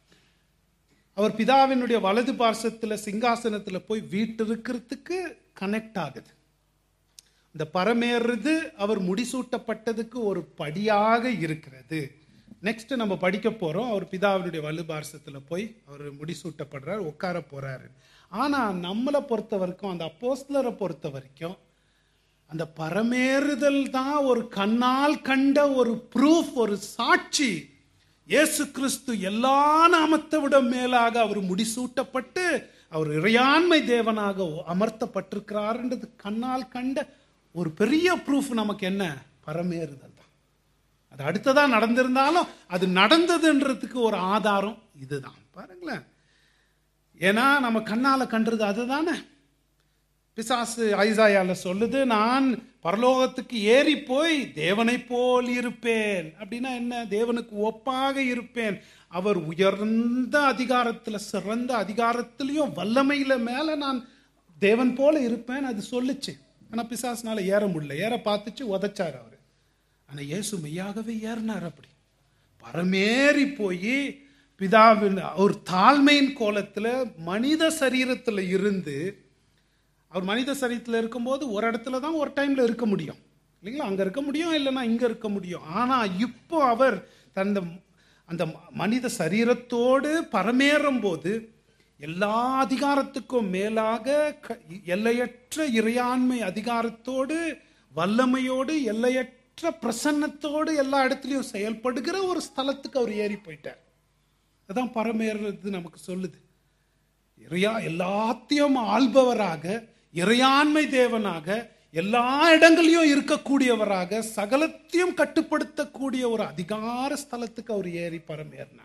அவர் பிதாவினுடைய வலது பார்சத்துல சிங்காசனத்துல போய் வீட்டிருக்கிறதுக்கு கனெக்ட் ஆகுது இந்த பரமேறுது அவர் முடிசூட்டப்பட்டதுக்கு ஒரு படியாக இருக்கிறது நெக்ஸ்ட் நம்ம படிக்க போறோம் அவர் பிதாவினுடைய வலு பார்சத்துல போய் அவர் முடிசூட்டப்படுறார் உட்கார போறாரு ஆனா நம்மளை பொறுத்த வரைக்கும் அந்த அப்போஸ்தலரை பொறுத்த வரைக்கும் அந்த பரமேறுதல் தான் ஒரு கண்ணால் கண்ட ஒரு ப்ரூஃப் ஒரு சாட்சி இயேசு கிறிஸ்து எல்லா நாமத்தை விட மேலாக அவர் முடிசூட்டப்பட்டு அவர் இறையாண்மை தேவனாக அமர்த்தப்பட்டிருக்கிறார்ன்றது கண்ணால் கண்ட ஒரு பெரிய ப்ரூஃப் நமக்கு என்ன பரமேறுதல் தான் அது அடுத்ததா நடந்திருந்தாலும் அது நடந்ததுன்றதுக்கு ஒரு ஆதாரம் இதுதான் பாருங்களேன் ஏன்னா நம்ம கண்ணால கண்டது அதுதானே பிசாசு ஐசாயால சொல்லுது நான் பரலோகத்துக்கு ஏறி போய் தேவனை போல் இருப்பேன் அப்படின்னா என்ன தேவனுக்கு ஒப்பாக இருப்பேன் அவர் உயர்ந்த அதிகாரத்துல சிறந்த அதிகாரத்திலையும் வல்லமையில மேல நான் தேவன் போல இருப்பேன் அது சொல்லுச்சு ஆனா பிசாசுனால ஏற முடியல ஏற பார்த்துச்சு உதைச்சார் அவரு ஆனா இயேசு மெய்யாகவே ஏறினார் அப்படி பரமேறி போய் பிதாவின் ஒரு தாழ்மையின் கோலத்துல மனித சரீரத்துல இருந்து அவர் மனித சரீரத்தில் இருக்கும்போது ஒரு இடத்துல தான் ஒரு டைம்ல இருக்க முடியும் இல்லைங்களா அங்க இருக்க முடியும் இல்லைன்னா இங்க இருக்க முடியும் ஆனா இப்போ அவர் தந்த அந்த மனித சரீரத்தோடு பரமேறும் போது எல்லா அதிகாரத்துக்கும் மேலாக க- எல்லையற்ற இறையாண்மை அதிகாரத்தோடு வல்லமையோடு எல்லையற்ற பிரசன்னத்தோடு எல்லா இடத்துலையும் செயல்படுகிற ஒரு ஸ்தலத்துக்கு அவர் ஏறி போயிட்டார் அதான் பரமேறுறது நமக்கு சொல்லுது இறையா எல்லாத்தையும் ஆள்பவராக இறையாண்மை தேவனாக எல்லா இடங்களையும் இருக்கக்கூடியவராக சகலத்தையும் கட்டுப்படுத்தக்கூடிய ஒரு அதிகார ஸ்தலத்துக்கு அவர் ஏறி பரமேறினார்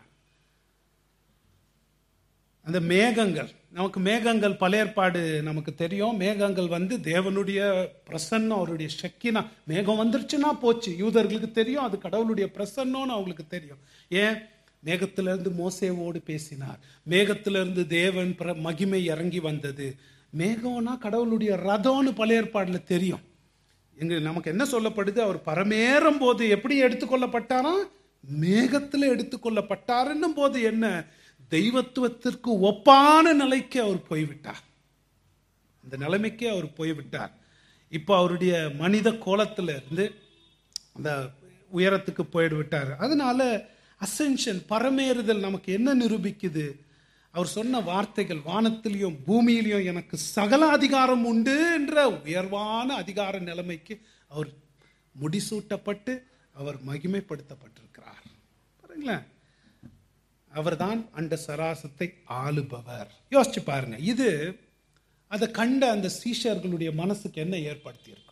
அந்த மேகங்கள் நமக்கு மேகங்கள் பழையற்பாடு நமக்கு தெரியும் மேகங்கள் வந்து தேவனுடைய பிரசன்னம் அவருடைய சக்கினா மேகம் வந்துருச்சுன்னா போச்சு யூதர்களுக்கு தெரியும் அது கடவுளுடைய பிரசன்னம்னு அவங்களுக்கு தெரியும் ஏன் மேகத்திலிருந்து மோசேவோடு பேசினார் மேகத்திலிருந்து தேவன் பிர- மகிமை இறங்கி வந்தது மேகம்னா கடவுளுடைய ரதம்னு பழையற்பாடுல தெரியும் எங்க நமக்கு என்ன சொல்லப்படுது அவர் பரமேறும் போது எப்படி எடுத்துக்கொள்ளப்பட்டாராம் மேகத்துல எடுத்துக்கொள்ளப்பட்டாருன்னும் போது என்ன தெய்வத்துவத்திற்கு ஒப்பான நிலைக்கு அவர் போய்விட்டார் அந்த நிலைமைக்கு அவர் போய்விட்டார் இப்போ அவருடைய மனித கோலத்துல இருந்து அந்த உயரத்துக்கு போயிட்டு விட்டார் அதனால அசென்ஷன் பரமேறுதல் நமக்கு என்ன நிரூபிக்குது அவர் சொன்ன வார்த்தைகள் வானத்திலையும் பூமியிலையும் எனக்கு சகல அதிகாரம் உண்டு என்ற உயர்வான அதிகார நிலைமைக்கு அவர் முடிசூட்டப்பட்டு அவர் மகிமைப்படுத்தப்பட்டிருக்கிறார் பாருங்களேன் அவர்தான் அண்ட சராசத்தை ஆளுபவர் யோசிச்சு பாருங்க இது அதை கண்ட அந்த சீஷர்களுடைய மனசுக்கு என்ன ஏற்படுத்தி இருக்கணும்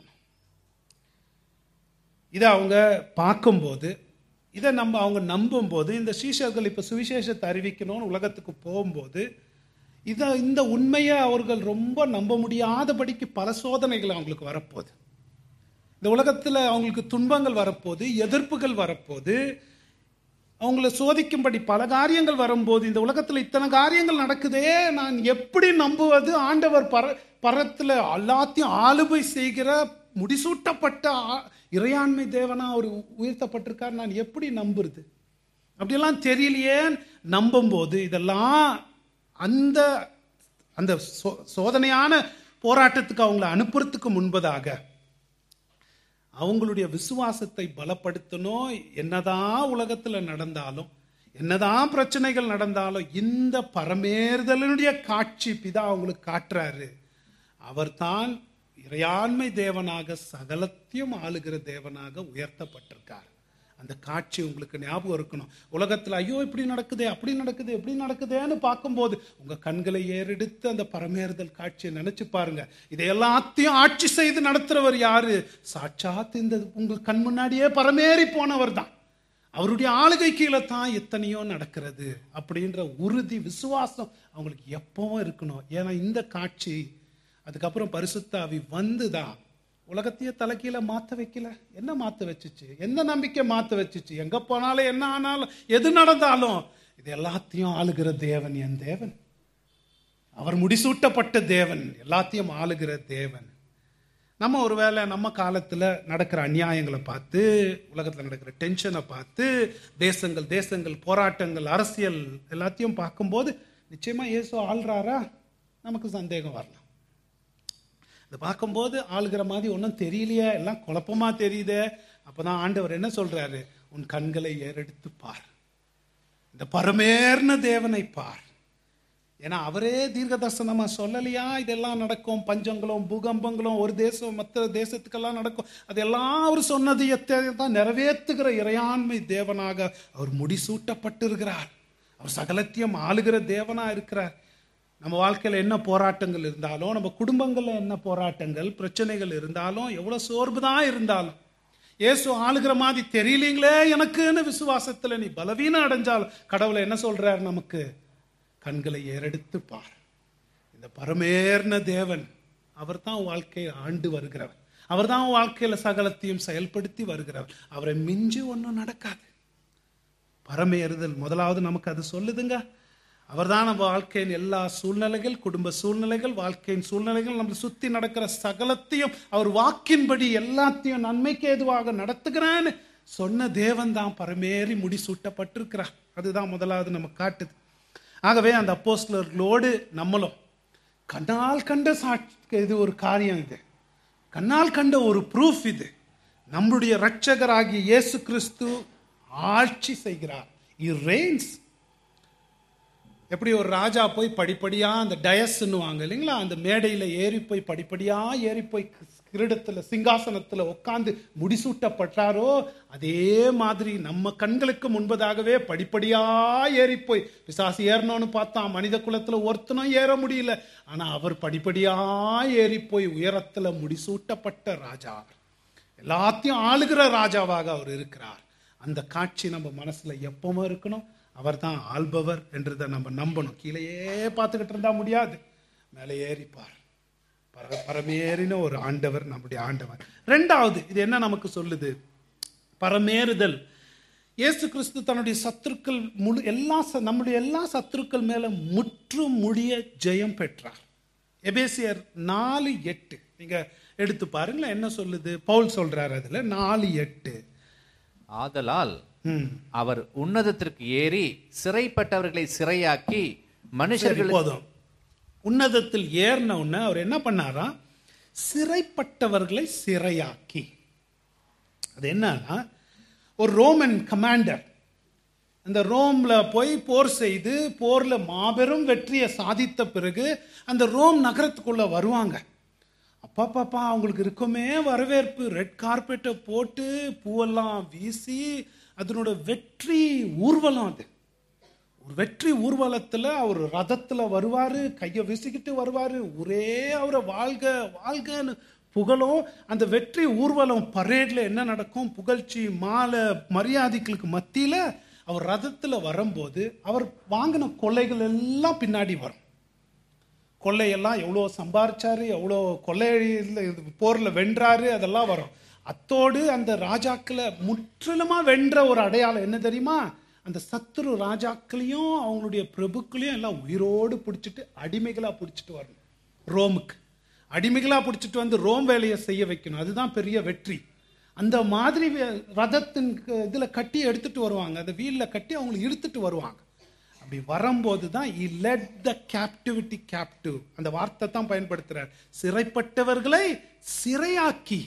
இதை அவங்க பார்க்கும்போது இதை நம்ம அவங்க நம்பும்போது இந்த சீஷர்கள் இப்போ சுவிசேஷத்தை அறிவிக்கணும்னு உலகத்துக்கு போகும்போது இதை இந்த உண்மையை அவர்கள் ரொம்ப நம்ப முடியாதபடிக்கு பல சோதனைகள் அவங்களுக்கு வரப்போகுது இந்த உலகத்தில் அவங்களுக்கு துன்பங்கள் வரப்போகுது எதிர்ப்புகள் வரப்போகுது அவங்கள சோதிக்கும்படி பல காரியங்கள் வரும்போது இந்த உலகத்தில் இத்தனை காரியங்கள் நடக்குதே நான் எப்படி நம்புவது ஆண்டவர் பர பரத்தில் எல்லாத்தையும் ஆளுமை செய்கிற முடிசூட்டப்பட்ட ஆ- இறையாண்மை தேவனா அவர் உயர்த்தப்பட்டிருக்கார் நான் எப்படி நம்புறது அப்படியெல்லாம் தெரியலையே நம்பும்போது இதெல்லாம் அந்த அந்த சோ- சோதனையான போராட்டத்துக்கு அவங்கள அனுப்புறதுக்கு முன்பதாக அவங்களுடைய விசுவாசத்தை பலப்படுத்தணும் என்னதான் உலகத்துல நடந்தாலும் என்னதான் பிரச்சனைகள் நடந்தாலும் இந்த பரமேறுதலினுடைய காட்சி பிதா அவங்களுக்கு காட்டுறாரு அவர்தான் இறையாண்மை தேவனாக சகலத்தையும் ஆளுகிற தேவனாக உயர்த்தப்பட்டிருக்கார் அந்த காட்சி உங்களுக்கு ஞாபகம் இருக்கணும் உலகத்துல ஐயோ இப்படி நடக்குதே அப்படி நடக்குது எப்படி நடக்குதேன்னு பார்க்கும்போது உங்க கண்களை ஏறெடுத்து அந்த பரமேறுதல் காட்சியை நினைச்சு பாருங்க இதை எல்லாத்தையும் ஆட்சி செய்து நடத்துறவர் யாரு சாட்சாத் இந்த உங்க கண் முன்னாடியே பரமேறி போனவர் தான் அவருடைய ஆளுகை கீழே தான் எத்தனையோ நடக்கிறது அப்படின்ற உறுதி விசுவாசம் அவங்களுக்கு எப்பவும் இருக்கணும் ஏன்னா இந்த காட்சி அதுக்கப்புறம் பரிசுத்த ஆவி வந்துதான் உலகத்தையே தலைக்கீழ மாத்த வைக்கல என்ன மாத்த வச்சுச்சு என்ன நம்பிக்கை மாத்த வச்சுச்சு எங்க போனாலும் என்ன ஆனாலும் எது நடந்தாலும் இது எல்லாத்தையும் ஆளுகிற தேவன் என் தேவன் அவர் முடிசூட்டப்பட்ட தேவன் எல்லாத்தையும் ஆளுகிற தேவன் நம்ம ஒருவேளை நம்ம காலத்துல நடக்கிற அநியாயங்களை பார்த்து உலகத்துல நடக்கிற டென்ஷனை பார்த்து தேசங்கள் தேசங்கள் போராட்டங்கள் அரசியல் எல்லாத்தையும் பார்க்கும்போது நிச்சயமா இயேசு ஆள்றாரா நமக்கு சந்தேகம் வரலாம் இதை பார்க்கும்போது ஆளுகிற மாதிரி ஒன்றும் தெரியலையே எல்லாம் குழப்பமா தெரியுதே அப்பதான் ஆண்டவர் என்ன சொல்றாரு உன் கண்களை ஏறெடுத்து பார் இந்த பரமேர்ன தேவனை பார் ஏன்னா அவரே தீர்க்க தரிசனமா சொல்லலையா இதெல்லாம் நடக்கும் பஞ்சங்களும் பூகம்பங்களும் ஒரு தேசம் மற்ற தேசத்துக்கெல்லாம் நடக்கும் அதெல்லாம் அவர் சொன்னது தான் நிறைவேற்றுகிற இறையாண்மை தேவனாக அவர் முடிசூட்டப்பட்டிருக்கிறார் அவர் சகலத்தையும் ஆளுகிற தேவனா இருக்கிறார் நம்ம வாழ்க்கையில என்ன போராட்டங்கள் இருந்தாலும் நம்ம குடும்பங்கள்ல என்ன போராட்டங்கள் பிரச்சனைகள் இருந்தாலும் எவ்வளவு சோர்வு தான் இருந்தாலும் இயேசு ஆளுகிற மாதிரி தெரியலீங்களே எனக்குன்னு விசுவாசத்துல நீ பலவீனம் அடைஞ்சாலும் கடவுளை என்ன சொல்றார் நமக்கு கண்களை ஏறெடுத்து பார் இந்த பரமேர்ன தேவன் அவர் தான் வாழ்க்கையை ஆண்டு வருகிறவர் அவர் தான் வாழ்க்கையில சகலத்தையும் செயல்படுத்தி வருகிறவர் அவரை மிஞ்சி ஒன்றும் நடக்காது பரமேறுதல் முதலாவது நமக்கு அது சொல்லுதுங்க அவர்தான் நம்ம வாழ்க்கையின் எல்லா சூழ்நிலைகள் குடும்ப சூழ்நிலைகள் வாழ்க்கையின் சூழ்நிலைகள் நம்ம சுத்தி நடக்கிற சகலத்தையும் அவர் வாக்கின்படி எல்லாத்தையும் நன்மைக்கு ஏதுவாக நடத்துகிறான்னு சொன்ன தேவன் தான் பரமேறி முடிசூட்டப்பட்டிருக்கிறார் அதுதான் முதலாவது நம்ம காட்டுது ஆகவே அந்த அப்போஸ்லர்களோடு நம்மளும் கண்ணால் கண்ட சாட்சி இது ஒரு காரியம் இது கண்ணால் கண்ட ஒரு ப்ரூஃப் இது நம்முடைய ரட்சகராகிய இயேசு கிறிஸ்து ஆட்சி செய்கிறார் இ ரெயின்ஸ் எப்படி ஒரு ராஜா போய் படிப்படியா அந்த டயஸ்ன்னுவாங்க இல்லைங்களா அந்த மேடையில ஏறி போய் படிப்படியா ஏறி போய் கிரீடத்துல சிங்காசனத்துல உட்கார்ந்து முடிசூட்டப்பட்டாரோ அதே மாதிரி நம்ம கண்களுக்கு முன்பதாகவே படிப்படியா ஏறி போய் பிசாசு ஏறணும்னு பார்த்தா மனித குலத்துல ஒருத்தனும் ஏற முடியல ஆனா அவர் படிப்படியா ஏறி போய் உயரத்துல முடிசூட்டப்பட்ட ராஜா எல்லாத்தையும் ஆளுகிற ராஜாவாக அவர் இருக்கிறார் அந்த காட்சி நம்ம மனசுல எப்பவும் இருக்கணும் அவர் தான் ஆள்பவர் என்றதை நம்ம நம்பணும் கீழேயே பார்த்துக்கிட்டு இருந்தா முடியாது மேலே ஏறிப்பார் பர பரமேறின ஒரு ஆண்டவர் நம்முடைய ஆண்டவர் ரெண்டாவது இது என்ன நமக்கு சொல்லுது பரமேறுதல் இயேசு கிறிஸ்து தன்னுடைய சத்துருக்கள் முழு எல்லா ச- நம்முடைய எல்லா சத்துருக்கள் மேல முற்று முடிய ஜெயம் பெற்றார் எபேசியர் நாலு எட்டு நீங்க எடுத்து பாருங்களேன் என்ன சொல்லுது பவுல் சொல்றாரு அதுல நாலு எட்டு ஆதலால் ம் அவர் உன்னதத்திற்கு ஏறி சிறைப்பட்டவர்களை சிறையாக்கி சரி மனுஷர்கள் போதும் உன்னதத்தில் ஏறின உடனே அவர் என்ன பண்ணாராம் சிறைப்பட்டவர்களை சிறையாக்கி அது என்னன்னா ஒரு ரோமன் கமாண்டர் அந்த ரோம்ல போய் போர் செய்து போர்ல மாபெரும் வெற்றியை சாதித்த பிறகு அந்த ரோம் நகரத்துக்குள்ள வருவாங்க அப்பா பாப்பா அவங்களுக்கு இருக்குமே வரவேற்பு ரெட் கார்பெட்டை போட்டு பூவெல்லாம் வீசி அதனோட வெற்றி ஊர்வலம் அது ஒரு வெற்றி ஊர்வலத்துல அவர் ரதத்துல வருவாரு கையை வீசிக்கிட்டு வருவாரு ஒரே அவரை வாழ்க வாழ்கன்னு புகழும் அந்த வெற்றி ஊர்வலம் பரேட்ல என்ன நடக்கும் புகழ்ச்சி மாலை மரியாதைகளுக்கு மத்தியில அவர் ரதத்துல வரும்போது அவர் வாங்கின கொள்ளைகள் எல்லாம் பின்னாடி வரும் கொள்ளையெல்லாம் எவ்வளோ சம்பாரிச்சாரு எவ்வளோ கொள்ளையில போரில் வென்றாரு அதெல்லாம் வரும் அத்தோடு அந்த ராஜாக்களை முற்றிலுமா வென்ற ஒரு அடையாளம் என்ன தெரியுமா அந்த சத்துரு ராஜாக்களையும் அவங்களுடைய பிரபுக்களையும் எல்லாம் உயிரோடு பிடிச்சிட்டு அடிமைகளா பிடிச்சிட்டு வரணும் ரோமுக்கு அடிமைகளா பிடிச்சிட்டு வந்து ரோம் வேலையை செய்ய வைக்கணும் அதுதான் பெரிய வெற்றி அந்த மாதிரி வே- ரதத்தின் க- இதுல கட்டி எடுத்துட்டு வருவாங்க அந்த வீல்ல கட்டி அவங்களை இழுத்துட்டு வருவாங்க அப்படி வரும்போது தான் he led the captivity captive அந்த வார்த்தை தான் பயன்படுத்துறார் சிறைப்பட்டவர்களை சிறையாக்கி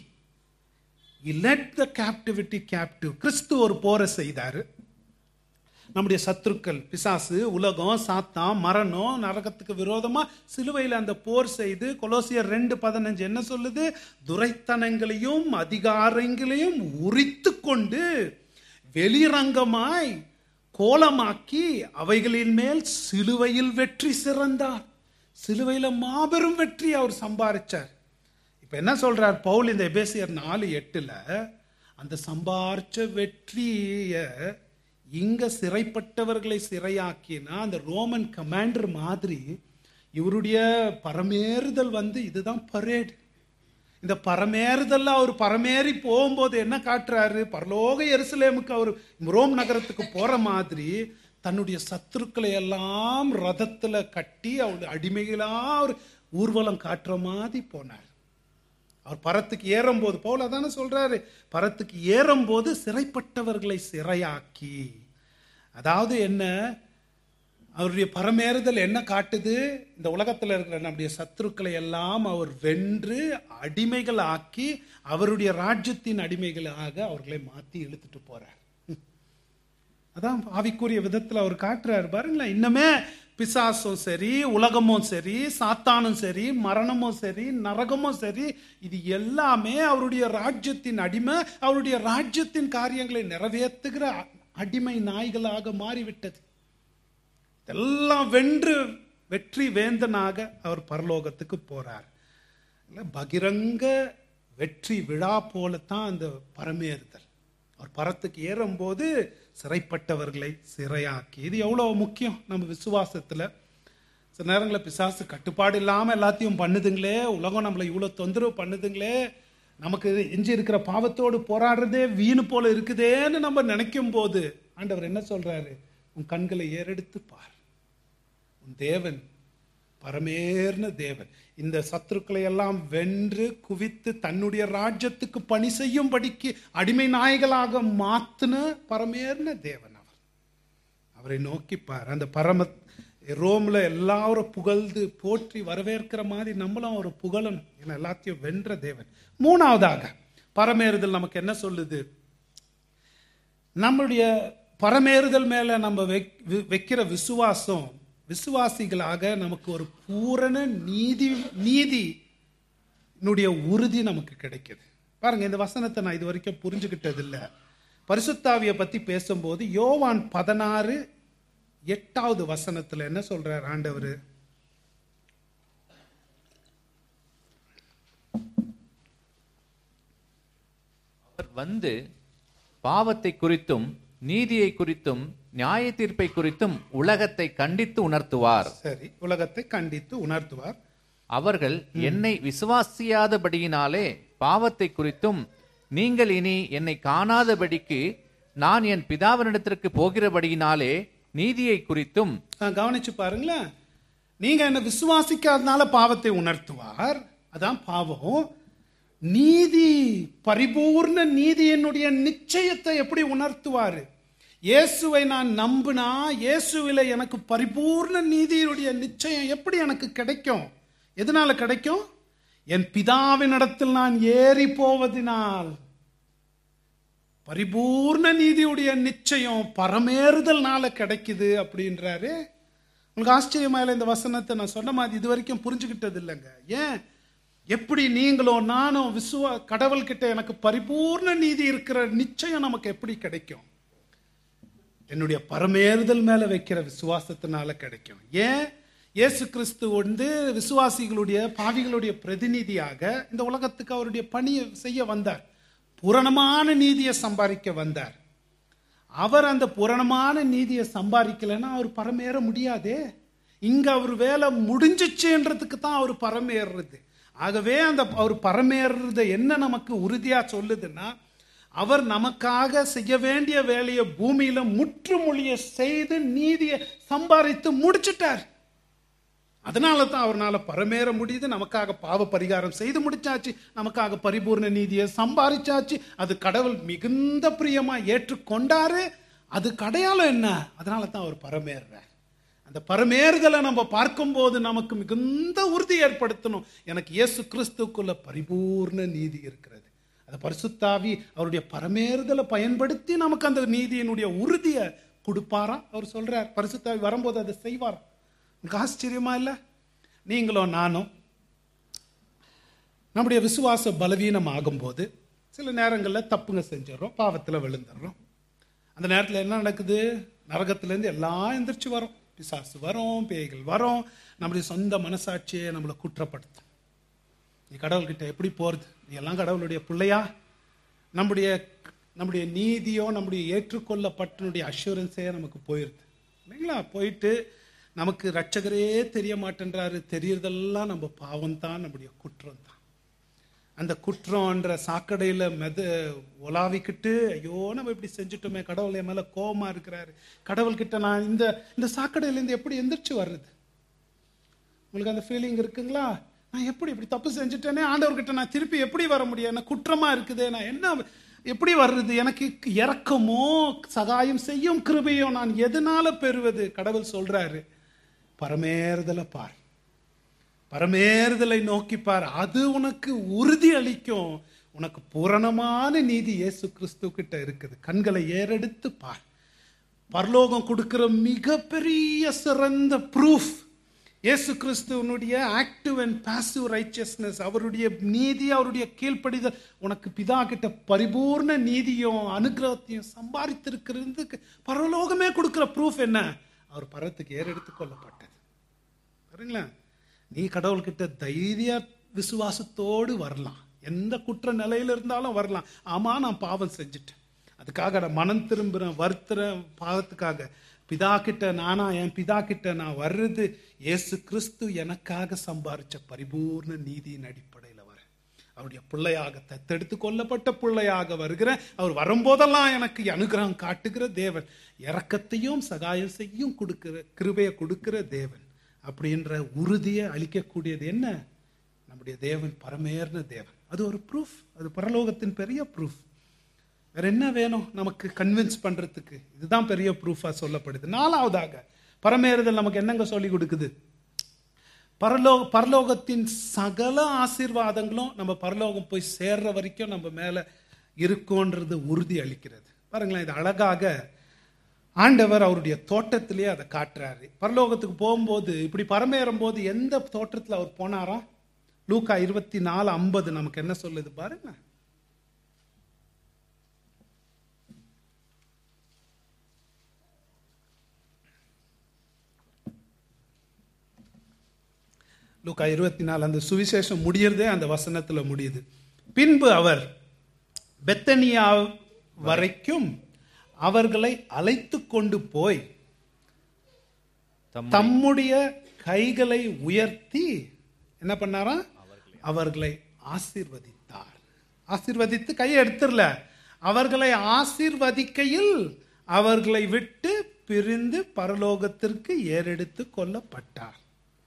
he led the captivity captive கிறிஸ்து ஒரு போரை செய்தாரு நம்முடைய சத்துருக்கள் பிசாசு உலகம் சாத்தான் மரணம் நரகத்துக்கு விரோதமா சிலுவையில் அந்த போர் செய்து கொலோசியர் ரெண்டு பதினஞ்சு என்ன சொல்லுது துரைத்தனங்களையும் அதிகாரங்களையும் உரித்து கொண்டு வெளிரங்கமாய் கோலமாக்கி அவைகளின் மேல் சிலுவையில் வெற்றி சிறந்தார் சிலுவையில மாபெரும் வெற்றி அவர் சம்பாரிச்சார் இப்ப என்ன சொல்றார் பவுல் இந்த எபேசியர் நாலு எட்டுல அந்த சம்பாரிச்ச வெற்றிய இங்க சிறைப்பட்டவர்களை சிறையாக்கினா அந்த ரோமன் கமாண்டர் மாதிரி இவருடைய பரமேறுதல் வந்து இதுதான் பரேடு இந்த பரமேறுதல்ல அவர் பரமேறி போகும்போது என்ன காட்டுறாரு பரலோக எருசலேமுக்கு அவர் ரோம் நகரத்துக்கு போற மாதிரி தன்னுடைய சத்துருக்களை எல்லாம் ரதத்துல கட்டி அவருடைய அடிமைகளா அவர் ஊர்வலம் காட்டுற மாதிரி போனார் அவர் பரத்துக்கு ஏறும்போது பவுல் அதானே சொல்றாரு பரத்துக்கு ஏறும்போது சிறைப்பட்டவர்களை சிறையாக்கி அதாவது என்ன அவருடைய பரமேறுதல் என்ன காட்டுது இந்த உலகத்தில் இருக்கிற நம்முடைய சத்துருக்களை எல்லாம் அவர் வென்று அடிமைகள் ஆக்கி அவருடைய ராஜ்யத்தின் அடிமைகளாக அவர்களை மாத்தி இழுத்துட்டு போறார் அதான் ஆவிக்குரிய விதத்துல அவர் காட்டுறாரு பாருங்களேன் இன்னமே பிசாசும் சரி உலகமும் சரி சாத்தானும் சரி மரணமும் சரி நரகமும் சரி இது எல்லாமே அவருடைய ராஜ்யத்தின் அடிமை அவருடைய ராஜ்யத்தின் காரியங்களை நிறைவேற்றுகிற அடிமை நாய்களாக மாறிவிட்டது இதெல்லாம் வென்று வெற்றி வேந்தனாக அவர் பரலோகத்துக்கு போறார் இல்ல, பகிரங்க வெற்றி விழா போலத்தான் அந்த பரமேறுதல் அவர் பரத்துக்கு ஏறும்போது சிறைப்பட்டவர்களை சிறையாக்கி இது எவ்வளவு முக்கியம் நம்ம விசுவாசத்துல சில நேரங்களில் பிசாசு கட்டுப்பாடு இல்லாம எல்லாத்தையும் பண்ணுதுங்களே உலகம் நம்மளை இவ்வளவு தொந்தரவு பண்ணுதுங்களே நமக்கு எஞ்சி இருக்கிற பாவத்தோடு போராடுறதே வீணு போல இருக்குதேன்னு நம்ம நினைக்கும் போது ஆண்டவர் என்ன சொல்றாரு உன் கண்களை ஏறெடுத்து பார் உன் தேவன் பரமேர்ன தேவன் இந்த சத்துருக்களை எல்லாம் வென்று குவித்து தன்னுடைய ராஜ்யத்துக்கு பணி செய்யும்படிக்கு அடிமை நாய்களாக மாத்துன பரமேர்ன தேவன் அவர் அவரை நோக்கி பார் அந்த பரம ரோம்ல எல்லாரும் புகழ்ந்து போற்றி வரவேற்கிற மாதிரி நம்மளும் அவர் புகழணும் ஏன்னா எல்லாத்தையும் வென்ற தேவன் மூணாவதாக பரமேறுதல் நமக்கு என்ன சொல்லுது நம்முடைய பரமேறுதல் மேல நம்ம வைக்- வி- வைக்கிற விசுவாசம் விசுவாசிகளாக நமக்கு ஒரு பூரண நீதி நீதி னுடைய உறுதி நமக்கு கிடைக்குது பாருங்க இந்த வசனத்தை நான் இது வரைக்கும் புரிஞ்சுக்கிட்டது இல்ல பரிசுத்தாவியை பத்தி பேசும்போது யோவான் பதினாறு எட்டாவது வசனத்துல என்ன சொல்றார் ஆண்டவர் அவர் வந்து பாவத்தை குறித்தும் நீதியை குறித்தும் நியாய தீர்ப்பை குறித்தும் உலகத்தை கண்டித்து உணர்த்துவார் சரி உலகத்தை கண்டித்து உணர்த்துவார் அவர்கள் என்னை விசுவாசியாதபடியினாலே பாவத்தை குறித்தும் நீங்கள் இனி என்னை காணாதபடிக்கு நான் என் பிதாவினிடத்திற்கு போகிறபடியினாலே நீதியை குறித்தும் ஆ, கவனிச்சு பாருங்களேன் நீங்க என்ன விசுவாசிக்காதனால பாவத்தை உணர்த்துவார் அதான் பாவம் நீதி பரிபூர்ண நீதியினுடைய நிச்சயத்தை எப்படி உணர்த்துவாரு இயேசுவை நான் நம்பினா இயேசுவில எனக்கு பரிபூர்ண நீதியினுடைய நிச்சயம் எப்படி எனக்கு கிடைக்கும் எதனால கிடைக்கும் என் பிதாவினிடத்தில் நான் ஏறி போவதினால் பரிபூர்ண நீதியுடைய நிச்சயம் பரமேறுதல்னால கிடைக்குது அப்படின்றாரு உங்களுக்கு ஆச்சரியமா இல்லை இந்த வசனத்தை நான் சொன்ன மாதிரி இது வரைக்கும் புரிஞ்சுக்கிட்டது இல்லைங்க ஏன் எப்படி நீங்களும் நானும் விசுவ கடவுள்கிட்ட எனக்கு பரிபூர்ண நீதி இருக்கிற நிச்சயம் நமக்கு எப்படி கிடைக்கும் என்னுடைய பரமேறுதல் மேல வைக்கிற விசுவாசத்தினால கிடைக்கும் ஏன் இயேசு கிறிஸ்து வந்து விசுவாசிகளுடைய பாவிகளுடைய பிரதிநிதியாக இந்த உலகத்துக்கு அவருடைய பணியை செய்ய வந்தார் பூரணமான நீதியை சம்பாதிக்க வந்தார் அவர் அந்த பூரணமான நீதியை சம்பாதிக்கலைன்னா அவர் பரமேற முடியாதே இங்க அவர் வேலை முடிஞ்சிச்சுன்றதுக்கு தான் அவர் பரமேறுறது ஆகவே அந்த அவர் பரமேறுறத என்ன நமக்கு உறுதியா சொல்லுதுன்னா அவர் நமக்காக செய்ய வேண்டிய வேலையை பூமியில முற்றுமொழிய செய்து நீதியை சம்பாதித்து முடிச்சிட்டார் அதனால தான் அவர்னால பரமேற முடியுது நமக்காக பாவ பரிகாரம் செய்து முடிச்சாச்சு நமக்காக பரிபூர்ண நீதியை சம்பாதிச்சாச்சு அது கடவுள் மிகுந்த பிரியமா ஏற்றுக்கொண்டாரு அது அடையாளம் என்ன அதனால தான் அவர் பரமேறுறார் அந்த பரமேறுதலை நம்ம பார்க்கும்போது நமக்கு மிகுந்த உறுதி ஏற்படுத்தணும் எனக்கு இயேசு கிறிஸ்துக்குள்ள பரிபூர்ண நீதி இருக்கிறது அந்த பரிசுத்தாவி அவருடைய பரமேறுதலை பயன்படுத்தி நமக்கு அந்த நீதியினுடைய உறுதியை கொடுப்பாராம் அவர் சொல்றார் பரிசுத்தாவி வரும்போது அதை செய்வாராம் உங்களுக்கு ஆச்சரியமா இல்லை நீங்களும் நானும் நம்முடைய விசுவாச பலவீனம் ஆகும்போது சில நேரங்களில் தப்புங்க செஞ்சிடறோம் பாவத்தில் விழுந்துடுறோம் அந்த நேரத்தில் என்ன நடக்குது நரகத்திலேருந்து எல்லாம் எந்திரிச்சு வரும் பிசாசு வரும் பேய்கள் வரும் நம்முடைய சொந்த மனசாட்சியை நம்மளை குற்றப்படுத்தும் நீ கடவுள்கிட்ட எப்படி போறது நீ எல்லாம் கடவுளுடைய பிள்ளையா நம்முடைய நம்முடைய நீதியோ நம்முடைய ஏற்றுக்கொள்ளப்பட்டனுடைய அஷூரன்ஸே நமக்கு போயிருது இல்லைங்களா போயிட்டு நமக்கு ரட்சகரே தெரிய மாட்டேன்றாரு தெரியறதெல்லாம் நம்ம பாவம் தான் நம்முடைய குற்றம் தான் அந்த குற்றம்ன்ற சாக்கடையில மெத உலாவிக்கிட்டு ஐயோ நம்ம இப்படி செஞ்சுட்டோமே கடவுள் என் மேல கோபமா இருக்கிறாரு கடவுள்கிட்ட நான் இந்த இந்த சாக்கடையில இருந்து எப்படி எந்திரிச்சு வர்றது உங்களுக்கு அந்த ஃபீலிங் இருக்குங்களா நான் எப்படி இப்படி தப்பு செஞ்சுட்டேனே ஆண்டவர்கிட்ட நான் திருப்பி எப்படி வர முடியும் என்ன குற்றமா இருக்குதே நான் என்ன எப்படி வர்றது எனக்கு இறக்கமோ சகாயம் செய்யும் கிருபையோ நான் எதனால பெறுவது கடவுள் சொல்றாரு பரமேறுதலை பார் பரமேறுதலை நோக்கி பார் அது உனக்கு உறுதி அளிக்கும் உனக்கு பூரணமான நீதி இயேசு கிறிஸ்து கிட்ட இருக்குது கண்களை ஏறெடுத்து பார் பரலோகம் கொடுக்கிற மிகப்பெரிய சிறந்த ப்ரூஃப் இயேசு கிறிஸ்துவனுடைய ஆக்டிவ் அண்ட் பாசிவ் ரைச்சியஸ்னஸ் அவருடைய நீதி அவருடைய கீழ்ப்படிதல் உனக்கு பிதா கிட்ட பரிபூர்ண நீதியும் அனுகிரகத்தையும் சம்பாதித்திருக்கிறதுக்கு பரலோகமே கொடுக்கிற ப்ரூஃப் என்ன அவர் பரத்துக்கு ஏறெடுத்து கொள்ளப்பட்டது சரிங்களா நீ கடவுள்கிட்ட தைரிய விசுவாசத்தோடு வரலாம் எந்த குற்ற நிலையில இருந்தாலும் வரலாம் ஆமா நான் பாவம் செஞ்சுட்டேன் அதுக்காக நான் மனம் திரும்புறேன் வருத்துறேன் பாவத்துக்காக பிதா கிட்ட நானா என் பிதா கிட்ட நான் வர்றது இயேசு கிறிஸ்து எனக்காக சம்பாரிச்ச பரிபூர்ண நீதியின் அடிப்படையில் வரேன் அவருடைய பிள்ளையாக தத்தெடுத்து கொல்லப்பட்ட பிள்ளையாக வருகிறேன் அவர் வரும்போதெல்லாம் எனக்கு அனுகிரகம் காட்டுகிற தேவன் இரக்கத்தையும் சகாயம் செய்யும் கொடுக்கிற கிருபையை கொடுக்கிற தேவன் அப்படின்ற உறுதியை அளிக்கக்கூடியது என்ன நம்முடைய தேவன் பரமேர்ன தேவன் அது ஒரு ப்ரூஃப் அது பரலோகத்தின் பெரிய ப்ரூஃப் வேற என்ன வேணும் நமக்கு கன்வின்ஸ் பண்றதுக்கு இதுதான் பெரிய ப்ரூஃபா சொல்லப்படுது நாலாவதாக பரமேறுதல் நமக்கு என்னங்க சொல்லி கொடுக்குது பரலோக பரலோகத்தின் சகல ஆசீர்வாதங்களும் நம்ம பரலோகம் போய் சேர்ற வரைக்கும் நம்ம மேல இருக்கும்ன்றது உறுதி அளிக்கிறது பாருங்களேன் இது அழகாக ஆண்டவர் அவருடைய தோட்டத்திலேயே அதை காட்டுறாரு பரலோகத்துக்கு போகும்போது இப்படி பரமேறும் போது எந்த தோட்டத்தில் அவர் போனாரா லூக்கா இருபத்தி நாலு ஐம்பது நமக்கு என்ன சொல்லுது பாருங்க லூக்கா இருபத்தி நாலு அந்த சுவிசேஷம் முடியறதே அந்த வசனத்துல முடியுது பின்பு அவர் பெத்தனியா வரைக்கும் அவர்களை அழைத்து கொண்டு போய் தம் தம்முடைய கைகளை உயர்த்தி என்ன பண்ணாரா அவர்களை ஆசீர்வதித்தார் ஆசீர்வதித்து கையை எடுத்துடல அவர்களை ஆசீர்வதிக்கையில் அவர்களை விட்டு பிரிந்து பரலோகத்திற்கு ஏறெடுத்து கொள்ளப்பட்டார்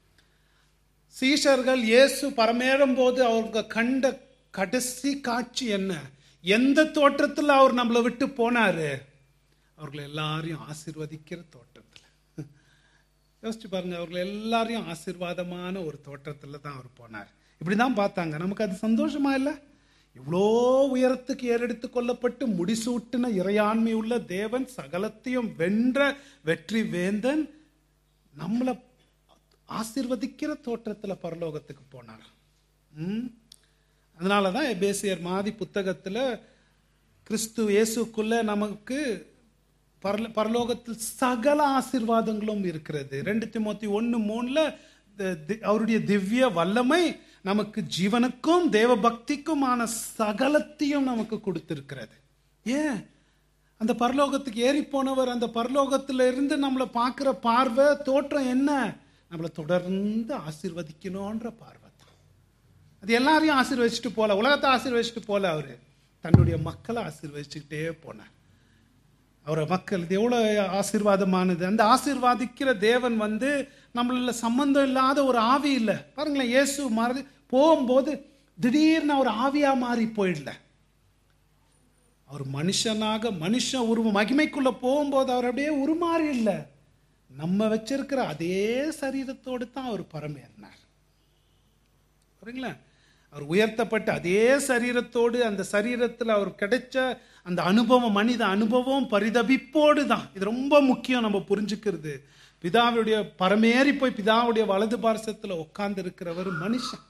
சீஷர்கள் இயேசு பரமேறும் போது அவங்க கண்ட கடைசி காட்சி என்ன எந்த தோற்றத்தில் அவர் நம்மளை விட்டு போனாரு அவர்களை எல்லாரையும் ஆசீர்வதிக்கிற தோற்றத்தில் யோசிச்சு பாருங்க அவர்கள் எல்லாரையும் ஆசீர்வாதமான ஒரு தோற்றத்தில் தான் அவர் போனார் இப்படிதான் பார்த்தாங்க நமக்கு அது சந்தோஷமா இல்லை இவ்வளோ உயரத்துக்கு ஏறெடுத்து கொள்ளப்பட்டு முடிசூட்டின இறையாண்மை உள்ள தேவன் சகலத்தையும் வென்ற வெற்றி வேந்தன் நம்மளை ஆசீர்வதிக்கிற தோற்றத்துல பரலோகத்துக்கு போனார் ம் அதனால தான் எபேசியர் மாதி புத்தகத்துல கிறிஸ்து இயேசுக்குள்ள நமக்கு பரல பரலோகத்தில் சகல ஆசீர்வாதங்களும் இருக்கிறது ரெண்டு திமோத்தி ஒன்று மூணுல தி- தி- அவருடைய திவ்ய வல்லமை நமக்கு ஜீவனுக்கும் தேவ பக்திக்குமான சகலத்தையும் நமக்கு கொடுத்திருக்கிறது ஏன் அந்த பரலோகத்துக்கு ஏறி போனவர் அந்த பரலோகத்துல இருந்து நம்மளை பார்க்கிற பார்வை தோற்றம் என்ன நம்மளை தொடர்ந்து ஆசீர்வதிக்கணும்ன்ற பார்வை தான் அது எல்லாரையும் ஆசீர்வதிச்சுட்டு போல உலகத்தை ஆசீர்வதிச்சுட்டு போல அவரு தன்னுடைய மக்களை ஆசீர்வதிச்சுக்கிட்டே போனார் அவரை மக்கள் இது எவ்வளோ ஆசீர்வாதமானது அந்த ஆசீர்வாதிக்கிற தேவன் வந்து நம்மள சம்பந்தம் இல்லாத ஒரு ஆவி இல்லை பாருங்களேன் இயேசு மாறி போகும்போது திடீர்னு அவர் ஆவியா மாறி போயிடல அவர் மனுஷனாக மனுஷ உருவம் மகிமைக்குள்ள போகும்போது அவர் அப்படியே உருமாறி இல்லை நம்ம வச்சிருக்கிற அதே சரீரத்தோடு தான் அவர் பரமேறினார் சரிங்களா அவர் உயர்த்தப்பட்ட அதே சரீரத்தோடு அந்த சரீரத்தில் அவர் கிடைச்ச அந்த அனுபவம் மனித அனுபவம் பரிதபிப்போடு தான் இது ரொம்ப முக்கியம் நம்ம புரிஞ்சுக்கிறது பிதாவுடைய பரமேறி போய் பிதாவுடைய வலது பார்சத்தில் உட்கார்ந்து இருக்கிறவர் மனுஷன்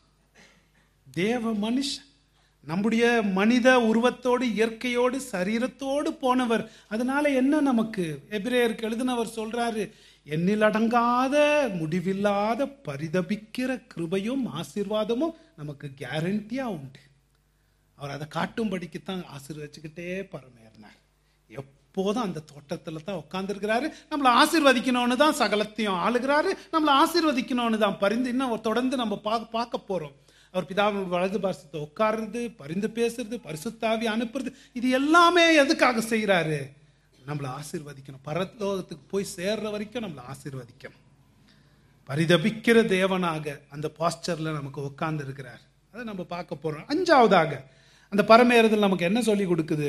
தேவ மனுஷன் நம்முடைய மனித உருவத்தோடு இயற்கையோடு சரீரத்தோடு போனவர் அதனால என்ன நமக்கு எபிரேயருக்கு எழுதினவர் சொல்றாரு எண்ணில் அடங்காத முடிவில்லாத பரிதபிக்கிற கிருபையும் ஆசீர்வாதமும் நமக்கு கேரண்டியா உண்டு அவர் அதை காட்டும்படிக்கு தான் ஆசீர்வச்சுக்கிட்டே பரமேறினார் எப்போதும் அந்த தோட்டத்தில் தான் உட்காந்துருக்கிறாரு நம்மளை ஆசீர்வதிக்கணும்னு தான் சகலத்தையும் ஆளுகிறாரு நம்மளை ஆசீர்வதிக்கணும்னு தான் பரிந்து இன்னும் தொடர்ந்து நம்ம பார்க்க பார்க்க போறோம் அவர் பிதாவின் வலது பாசத்தை உட்காருறது பரிந்து பேசுறது பரிசுத்தாவி அனுப்புறது இது எல்லாமே எதுக்காக செய்கிறாரு நம்மளை ஆசீர்வதிக்கணும் பரலோகத்துக்கு போய் சேர்ற வரைக்கும் நம்மளை ஆசீர்வதிக்கணும் பரிதபிக்கிற தேவனாக அந்த பாஸ்டர்ல நமக்கு உட்கார்ந்து இருக்கிறார் அதை நம்ம பார்க்க போறோம் அஞ்சாவதாக அந்த பரமேறுதல் நமக்கு என்ன சொல்லி கொடுக்குது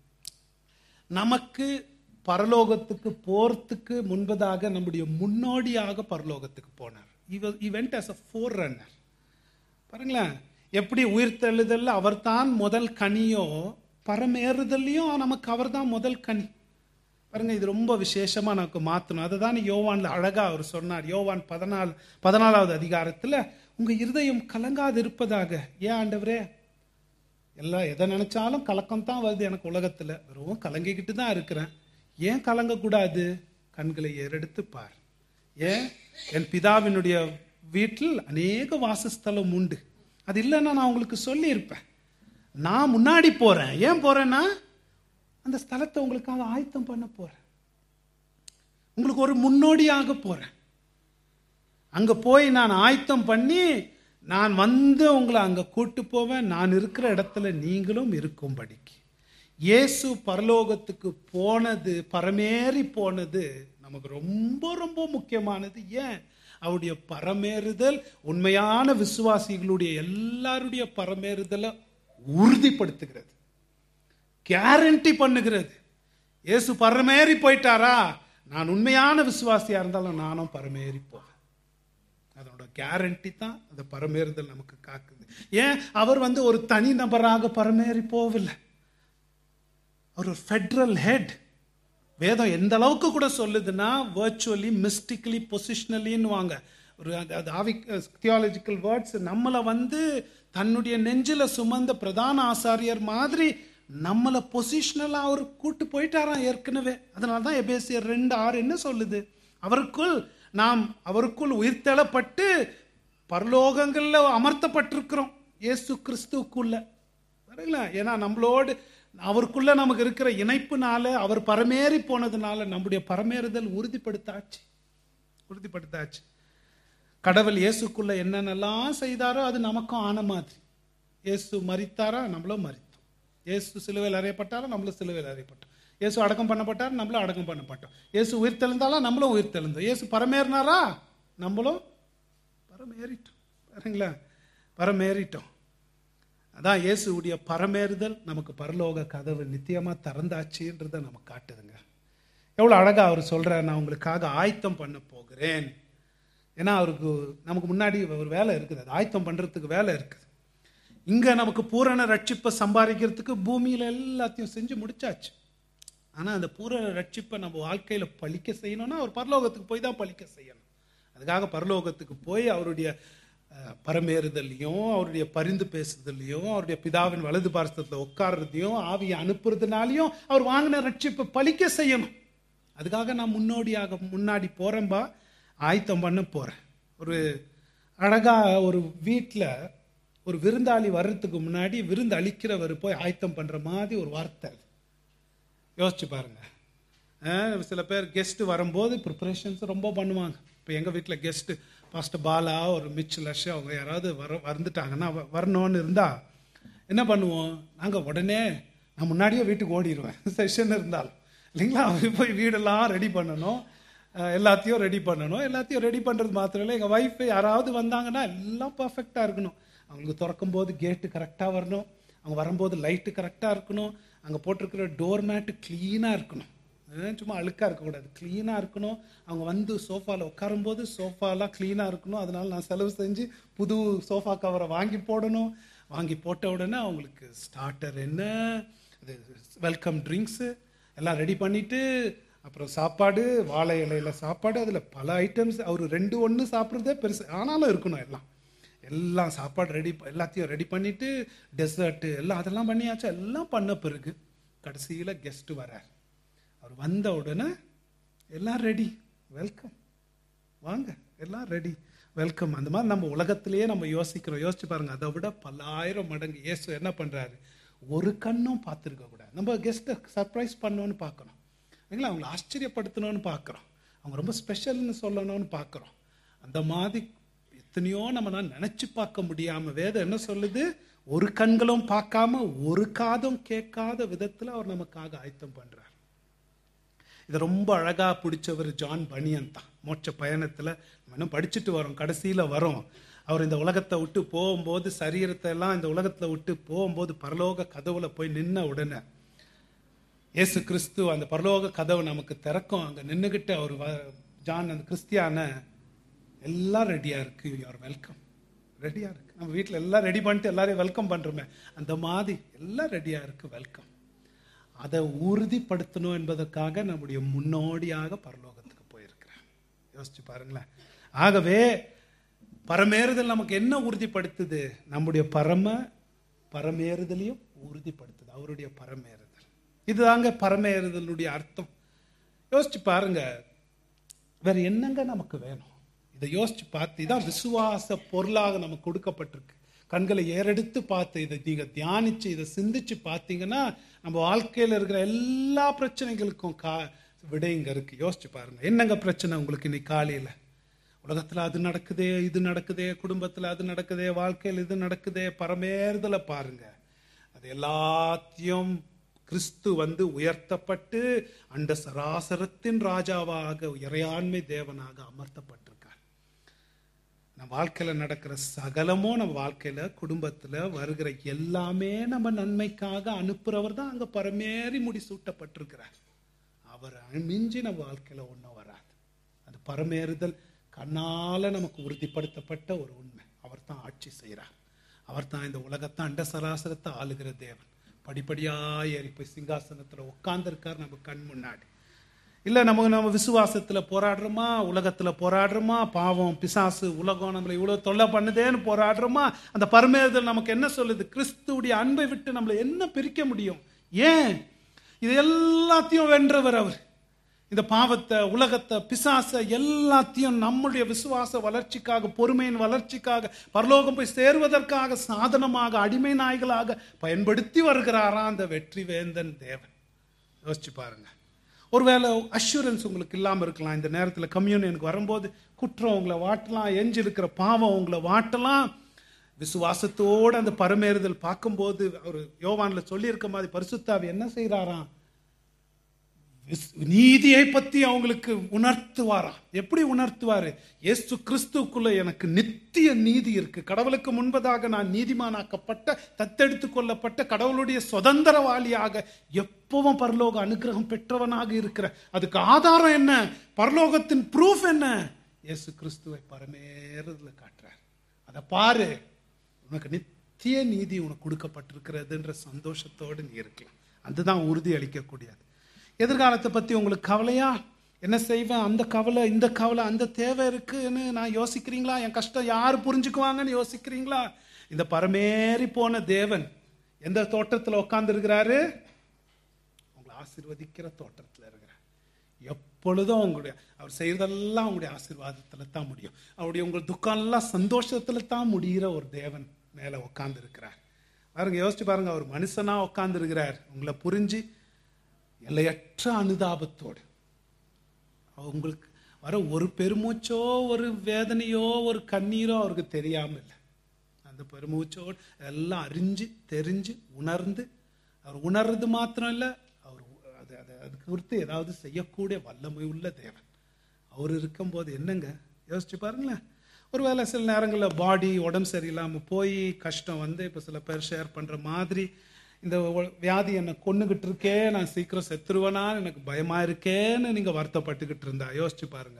நமக்கு பரலோகத்துக்கு போறதுக்கு முன்பதாக நம்முடைய முன்னோடியாக பரலோகத்துக்கு போனார் event as a forerunner பாருங்களேன் எப்படி உயிர்த்தெழுதல்ல அவர்தான் முதல் கனியோ பரமேறுதல்லையும் நமக்கு அவர்தான் முதல் கனி பாருங்க இது ரொம்ப விசேஷமா நமக்கு மாத்தணும் அதுதான் யோவான்ல அழகா அவர் சொன்னார் யோவான் பதினாலு பதினாலாவது அதிகாரத்துல உங்க இருதயம் கலங்காது இருப்பதாக ஏன் ஆண்டவரே எல்லாம் எதை நினைச்சாலும் கலக்கம் தான் வருது எனக்கு உலகத்துல வெறும் கலங்கிக்கிட்டு தான் இருக்கிறேன் ஏன் கலங்கக்கூடாது கண்களை ஏறெடுத்து பார் ஏன் என் பிதாவினுடைய வீட்டில் அநேக வாசஸ்தலம் உண்டு அது இல்லைன்னா நான் உங்களுக்கு சொல்லியிருப்பேன் நான் முன்னாடி போறேன் ஏன் போறேன்னா அந்த ஸ்தலத்தை உங்களுக்காக ஆயத்தம் பண்ண போறேன் உங்களுக்கு ஒரு முன்னோடியாக போறேன் அங்க போய் நான் ஆயத்தம் பண்ணி நான் வந்து உங்களை அங்க கூட்டு போவேன் நான் இருக்கிற இடத்துல நீங்களும் இருக்கும்படிக்கு இயேசு பரலோகத்துக்கு போனது பரமேறி போனது நமக்கு ரொம்ப ரொம்ப முக்கியமானது ஏன் அவருடைய பரமேறுதல் உண்மையான விசுவாசிகளுடைய எல்லாருடைய பரமேறுதலை உறுதிப்படுத்துகிறது கேரண்டி பண்ணுகிறது இயேசு பரமேறி போயிட்டாரா நான் உண்மையான விசுவாசியா இருந்தாலும் நானும் பரமேறி போவேன் அதோட கேரண்டி தான் அந்த பரமேறுதல் நமக்கு காக்குது ஏன் அவர் வந்து ஒரு தனி நபராக பரமேறி போகவில்லை அவர் ஒரு ஃபெட்ரல் ஹெட் வேதம் எந்த அளவுக்கு கூட சொல்லுதுன்னா வர்ச்சுவலி மிஸ்டிக்கலி பொசிஷனலின்னு வாங்க ஒரு அது- அது ஆவி தியாலஜிக்கல் வேர்ட்ஸ் நம்மளை வந்து தன்னுடைய நெஞ்சில சுமந்த பிரதான ஆசாரியர் மாதிரி நம்மளை பொசிஷனலா அவர் கூட்டு போயிட்டாராம் ஏற்கனவே அதனால தான் எபேசியர் ரெண்டு ஆறு என்ன சொல்லுது அவருக்குள் நாம் அவருக்குள் உயிர்த்தெழப்பட்டு பரலோகங்கள்ல அமர்த்தப்பட்டிருக்கிறோம் இயேசு கிறிஸ்துவுக்குள்ள சரிங்களா ஏன்னா நம்மளோடு அவருக்குள்ள நமக்கு இருக்கிற இணைப்புனால அவர் பரமேறி போனதுனால நம்முடைய பரமேறுதல் உறுதிப்படுத்தாச்சு உறுதிப்படுத்தாச்சு கடவுள் இயேசுக்குள்ள என்னென்னலாம் செய்தாரோ அது நமக்கும் ஆன மாதிரி இயேசு மரித்தாரா நம்மளும் மரித்தோம் இயேசு சிலுவையில் அறையப்பட்டாரா நம்மளும் சிலுவையில் அறையப்பட்டோம் இயேசு அடக்கம் பண்ணப்பட்டார் நம்மளும் அடக்கம் பண்ணப்பட்டோம் இயேசு உயிர்த்தெழுந்தாலா நம்மளும் உயிர்த்தெழுந்தோம் இயேசு பரமேறினாரா நம்மளும் பரமேறிட்டோம் பாருங்களா பரமேறிட்டோம் அதான் இயேசுவுடைய பரமேறுதல் நமக்கு பரலோக கதவு நித்தியமா திறந்தாச்சுன்றதை நமக்கு காட்டுதுங்க எவ்வளவு அழகா அவர் சொல்றார் நான் உங்களுக்காக ஆயத்தம் பண்ண போகிறேன் ஏன்னா அவருக்கு நமக்கு முன்னாடி ஒரு வேலை இருக்குது அது ஆயத்தம் பண்றதுக்கு வேலை இருக்குது இங்க நமக்கு பூரண ரட்சிப்பை சம்பாதிக்கிறதுக்கு பூமியில எல்லாத்தையும் செஞ்சு முடிச்சாச்சு ஆனா அந்த பூரண ரட்சிப்பை நம்ம வாழ்க்கையில பழிக்க செய்யணும்னா அவர் பரலோகத்துக்கு போய் தான் பழிக்க செய்யணும் அதுக்காக பரலோகத்துக்கு போய் அவருடைய அஹ், பரமேறுதல்லையும் அவருடைய பரிந்து பேசுதல்லையும் அவருடைய பிதாவின் வலது பார்சத்தில் உட்கார்றதையும் ஆவியை அனுப்புறதுனாலையும் அவர் வாங்கின ரட்சிப்பை பழிக்க செய்யணும் அதுக்காக நான் முன்னோடியாக முன்னாடி போறேன்பா ஆயத்தம் பண்ண போறேன் ஒரு அழகா ஒரு வீட்டில் ஒரு விருந்தாளி வர்றதுக்கு முன்னாடி விருந்து அளிக்கிறவர் போய் ஆயத்தம் பண்ற மாதிரி ஒரு வார்த்தை அது யோசிச்சு பாருங்க அஹ் சில பேர் கெஸ்ட் வரும்போது ப்ரிப்பரேஷன்ஸ் ரொம்ப பண்ணுவாங்க இப்போ எங்கள் வீட்டில் கெஸ்ட் பாஸ்டர் பாலா ஒரு மிச் லஷ் அவங்க யாராவது வர வந்துட்டாங்கன்னா வ- வரணும்னு இருந்தா என்ன பண்ணுவோம் நாங்கள் உடனே நான் முன்னாடியே வீட்டுக்கு ஓடிடுவேன் செஷன் இருந்தாலும் இல்லைங்களா அவங்க போய் வீடெல்லாம் ரெடி பண்ணணும் அஹ் எல்லாத்தையும் ரெடி பண்ணணும் எல்லாத்தையும் ரெடி பண்ணுறது மாத்திரம் இல்லை எங்கள் ஒய்ஃபு யாராவது வந்தாங்கன்னா எல்லாம் பர்ஃபெக்டாக இருக்கணும் அவங்களுக்கு திறக்கும் போது கேட்டு கரெக்டாக வரணும் அவங்க வரும்போது லைட்டு கரெக்டாக இருக்கணும் அங்கே போட்டிருக்கிற டோர் மேட்டு க்ளீனாக இருக்கணும் அஹ் சும்மா அழுக்காக இருக்கக்கூடாது க்ளீனாக இருக்கணும் அவங்க வந்து சோஃபாவில் உட்காரும்போது சோஃபாலாம் க்ளீனாக இருக்கணும் அதனால நான் செலவு செஞ்சு புது சோஃபா கவரை வாங்கி போடணும் வாங்கி போட்ட உடனே அவங்களுக்கு ஸ்டார்டர் என்ன வெல்கம் ட்ரிங்க்ஸு எல்லாம் ரெடி பண்ணிட்டு அப்புறம் சாப்பாடு வாழை இலையில சாப்பாடு அதில் பல ஐட்டம்ஸ் அவர் ரெண்டு ஒன்று சாப்பிட்றதே பெருசு ஆனாலும் இருக்கணும் எல்லாம் எல்லாம் சாப்பாடு ரெடி எல்லாத்தையும் ரெடி பண்ணிட்டு டெசர்ட்டு எல்லாம் அதெல்லாம் பண்ணியாச்சு எல்லாம் பண்ண பிறகு கடைசியில் கெஸ்ட் வரார் அவர் வந்த உடனே எல்லாம் ரெடி வெல்கம் வாங்க எல்லாம் ரெடி வெல்கம் அந்த மாதிரி நம்ம உலகத்திலேயே நம்ம யோசிக்கிறோம் யோசிச்சு பாருங்க அதை விட பல்லாயிரம் மடங்கு இயேசு என்ன பண்றாரு ஒரு கண்ணும் பார்த்துருக்க கூடாது நம்ம கெஸ்ட்டை சர்ப்ரைஸ் பண்ணோன்னு பார்க்கணும் இல்லைங்களா அவங்களை ஆச்சரியப்படுத்தணும்னு பார்க்குறோம் அவங்க ரொம்ப ஸ்பெஷல்னு சொல்லணும்னு பார்க்குறோம் அந்த மாதிரி எத்தனையோ நம்ம நினச்சி பார்க்க முடியாமல் வேதம் என்ன சொல்லுது ஒரு கண்களும் பார்க்காம ஒரு காதும் கேட்காத விதத்தில் அவர் நமக்காக ஆயத்தம் பண்ணுறார் இதை ரொம்ப அழகாக பிடிச்சவர் ஜான் பனியன் தான் மோட்ச பயணத்தில் நம்ம இன்னும் படிச்சுட்டு வரோம் கடைசியில் வரோம் அவர் இந்த உலகத்தை விட்டு போகும்போது சரீரத்தை எல்லாம் இந்த உலகத்தில் விட்டு போகும்போது பரலோக கதவுல போய் நின்ன உடனே இயேசு கிறிஸ்து அந்த பரலோக கதவு நமக்கு திறக்கும் அங்கே நின்றுக்கிட்டு அவர் வ- ஜான் அந்த கிறிஸ்தியான எல்லாம் ரெடியாக இருக்கு யூஆர் வெல்கம் ரெடியாக இருக்கு நம்ம வீட்டில் எல்லாம் ரெடி பண்ணிட்டு எல்லாரையும் வெல்கம் பண்ணுறோமே அந்த மாதிரி எல்லாம் ரெடியாக இருக்கு வெல்கம் அதை உறுதிப்படுத்தணும் என்பதற்காக நம்முடைய முன்னோடியாக பரலோகத்துக்கு போயிருக்கிறேன் யோசிச்சு பாருங்களேன் ஆகவே பரமேறுதல் நமக்கு என்ன உறுதிப்படுத்துது நம்முடைய பரம பரமேறுதலையும் உறுதிப்படுத்துது அவருடைய பரமேறுதல் இதுதாங்க பரமேறுதலுடைய அர்த்தம் யோசிச்சு பாருங்க வேற என்னங்க நமக்கு வேணும் இதை யோசிச்சு பார்த்து இதான் விசுவாச பொருளாக நமக்கு கொடுக்கப்பட்டிருக்கு கண்களை ஏறெடுத்து பார்த்து இதை நீங்க தியானிச்சு இதை சிந்திச்சு பார்த்தீங்கன்னா நம்ம வாழ்க்கையில இருக்கிற எல்லா பிரச்சனைகளுக்கும் கா விடை இங்க இருக்கு யோசிச்சு பாருங்க என்னங்க பிரச்சனை உங்களுக்கு இன்னைக்கு காலையில உலகத்துல அது நடக்குதே இது நடக்குதே குடும்பத்துல அது நடக்குதே வாழ்க்கையில் இது நடக்குதே பரமேறுதலை பாருங்க அது எல்லாத்தையும் கிறிஸ்து வந்து உயர்த்தப்பட்டு அண்ட சராசரத்தின் ராஜாவாக இறையாண்மை தேவனாக அமர்த்தப்பட்டிருக்கார் நம்ம வாழ்க்கையில நடக்கிற சகலமும் நம்ம வாழ்க்கையில குடும்பத்துல வருகிற எல்லாமே நம்ம நன்மைக்காக அனுப்புறவர் தான் அங்க பரமேறி முடி சூட்டப்பட்டிருக்கிறார் அவர் மிஞ்சி நம்ம வாழ்க்கையில ஒன்றும் வராது அது பரமேறுதல் கண்ணால நமக்கு உறுதிப்படுத்தப்பட்ட ஒரு உண்மை அவர் தான் ஆட்சி செய்கிறார் அவர் தான் இந்த உலகத்தை அண்ட சராசரத்தை ஆளுகிற தேவன் படிப்படியா ஏறி போய் சிங்காசனத்துல உட்கார்ந்துருக்கார் நம்ம கண் முன்னாடி இல்ல நம்ம நம்ம விசுவாசத்துல போராடுறோமா உலகத்துல போராடுறோமா பாவம் பிசாசு உலகம் நம்மளை இவ்வளவு தொல்லை பண்ணுதேன்னு போராடுறோமா அந்த பரமேறுதல் நமக்கு என்ன சொல்லுது கிறிஸ்துவுடைய அன்பை விட்டு நம்மளை என்ன பிரிக்க முடியும் ஏன் இது எல்லாத்தையும் வென்றவர் அவர் இந்த பாவத்தை உலகத்தை பிசாசை எல்லாத்தையும் நம்முடைய விசுவாச வளர்ச்சிக்காக பொறுமையின் வளர்ச்சிக்காக பரலோகம் போய் சேர்வதற்காக சாதனமாக அடிமை நாய்களாக பயன்படுத்தி வருகிறாராம் அந்த வெற்றி வேந்தன் தேவன் யோசிச்சு பாருங்க ஒருவேளை அஷூரன்ஸ் உங்களுக்கு இல்லாமல் இருக்கலாம் இந்த நேரத்தில் கம்யூனியனுக்கு வரும்போது குற்றம் உங்களை வாட்டலாம் எஞ்சி இருக்கிற பாவம் உங்களை வாட்டலாம் விசுவாசத்தோடு அந்த பரமேறுதல் பார்க்கும்போது அவர் யோவான்ல சொல்லியிருக்க மாதிரி பரிசுத்தாவி என்ன செய்கிறாராம் விஸ்- நீதியை பத்தி அவங்களுக்கு உணர்த்துவாராம் எப்படி உணர்த்துவாரு இயேசு கிறிஸ்துக்குள்ள எனக்கு நித்திய நீதி இருக்கு கடவுளுக்கு முன்பதாக நான் நீதிமானாக்கப்பட்ட தத்தெடுத்து கொள்ளப்பட்ட கடவுளுடைய சுதந்திரவாளியாக எப்பவும் பரலோக அனுகிரகம் பெற்றவனாக இருக்கிற அதுக்கு ஆதாரம் என்ன பரலோகத்தின் ப்ரூஃப் என்ன இயேசு கிறிஸ்துவை பரமேறுதல காட்டுறார் அதை பாரு உனக்கு நித்திய நீதி உனக்கு கொடுக்கப்பட்டிருக்கிறதுன்ற சந்தோஷத்தோடு நீ இருக்கலாம் அதுதான் உறுதி அளிக்கக்கூடியது எதிர்காலத்தை பத்தி உங்களுக்கு கவலையா என்ன செய்வேன் அந்த கவலை இந்த கவலை அந்த தேவை இருக்குன்னு நான் யோசிக்கிறீங்களா என் கஷ்டம் யார் புரிஞ்சுக்குவாங்கன்னு யோசிக்கிறீங்களா இந்த பரமேறி போன தேவன் எந்த தோட்டத்தில் உட்கார்ந்து உங்களை ஆசீர்வதிக்கிற தோட்டத்தில் இருக்கிறார் எப்பொழுதும் உங்களுடைய அவர் செய்யறதெல்லாம் உங்களுடைய ஆசீர்வாதத்தில் தான் முடியும் அவருடைய உங்கள் துக்கம்லாம் சந்தோஷத்தில் தான் முடிகிற ஒரு தேவன் மேலே உட்கார்ந்து இருக்கிறார் பாருங்க யோசிச்சு பாருங்க அவர் மனுஷனா உட்கார்ந்து இருக்கிறார் உங்களை புரிஞ்சு எல்லையற்ற அனுதாபத்தோடு உங்களுக்கு வர ஒரு பெருமூச்சோ ஒரு வேதனையோ ஒரு கண்ணீரோ அவருக்கு தெரியாம இல்லை அந்த பெருமூச்சோடு எல்லாம் அறிஞ்சு தெரிஞ்சு உணர்ந்து அவர் உணர்றது மாத்திரம் இல்லை அவர் அது அது அது குறித்து ஏதாவது செய்யக்கூடிய வல்லமை உள்ள தேவன் அவர் இருக்கும்போது என்னங்க யோசிச்சு பாருங்களேன் ஒருவேளை சில நேரங்களில் பாடி உடம்பு சரியில்லாமல் போய் கஷ்டம் வந்து இப்போ சில பேர் ஷேர் பண்ணுற மாதிரி இந்த ஒ- வியாதி என்னை கொன்னுகிட்டு இருக்கே நான் சீக்கிரம் செத்துருவேனான்னு எனக்கு பயமா இருக்கேன்னு நீங்க வருத்தப்பட்டுக்கிட்டு இருந்தா யோசிச்சு பாருங்க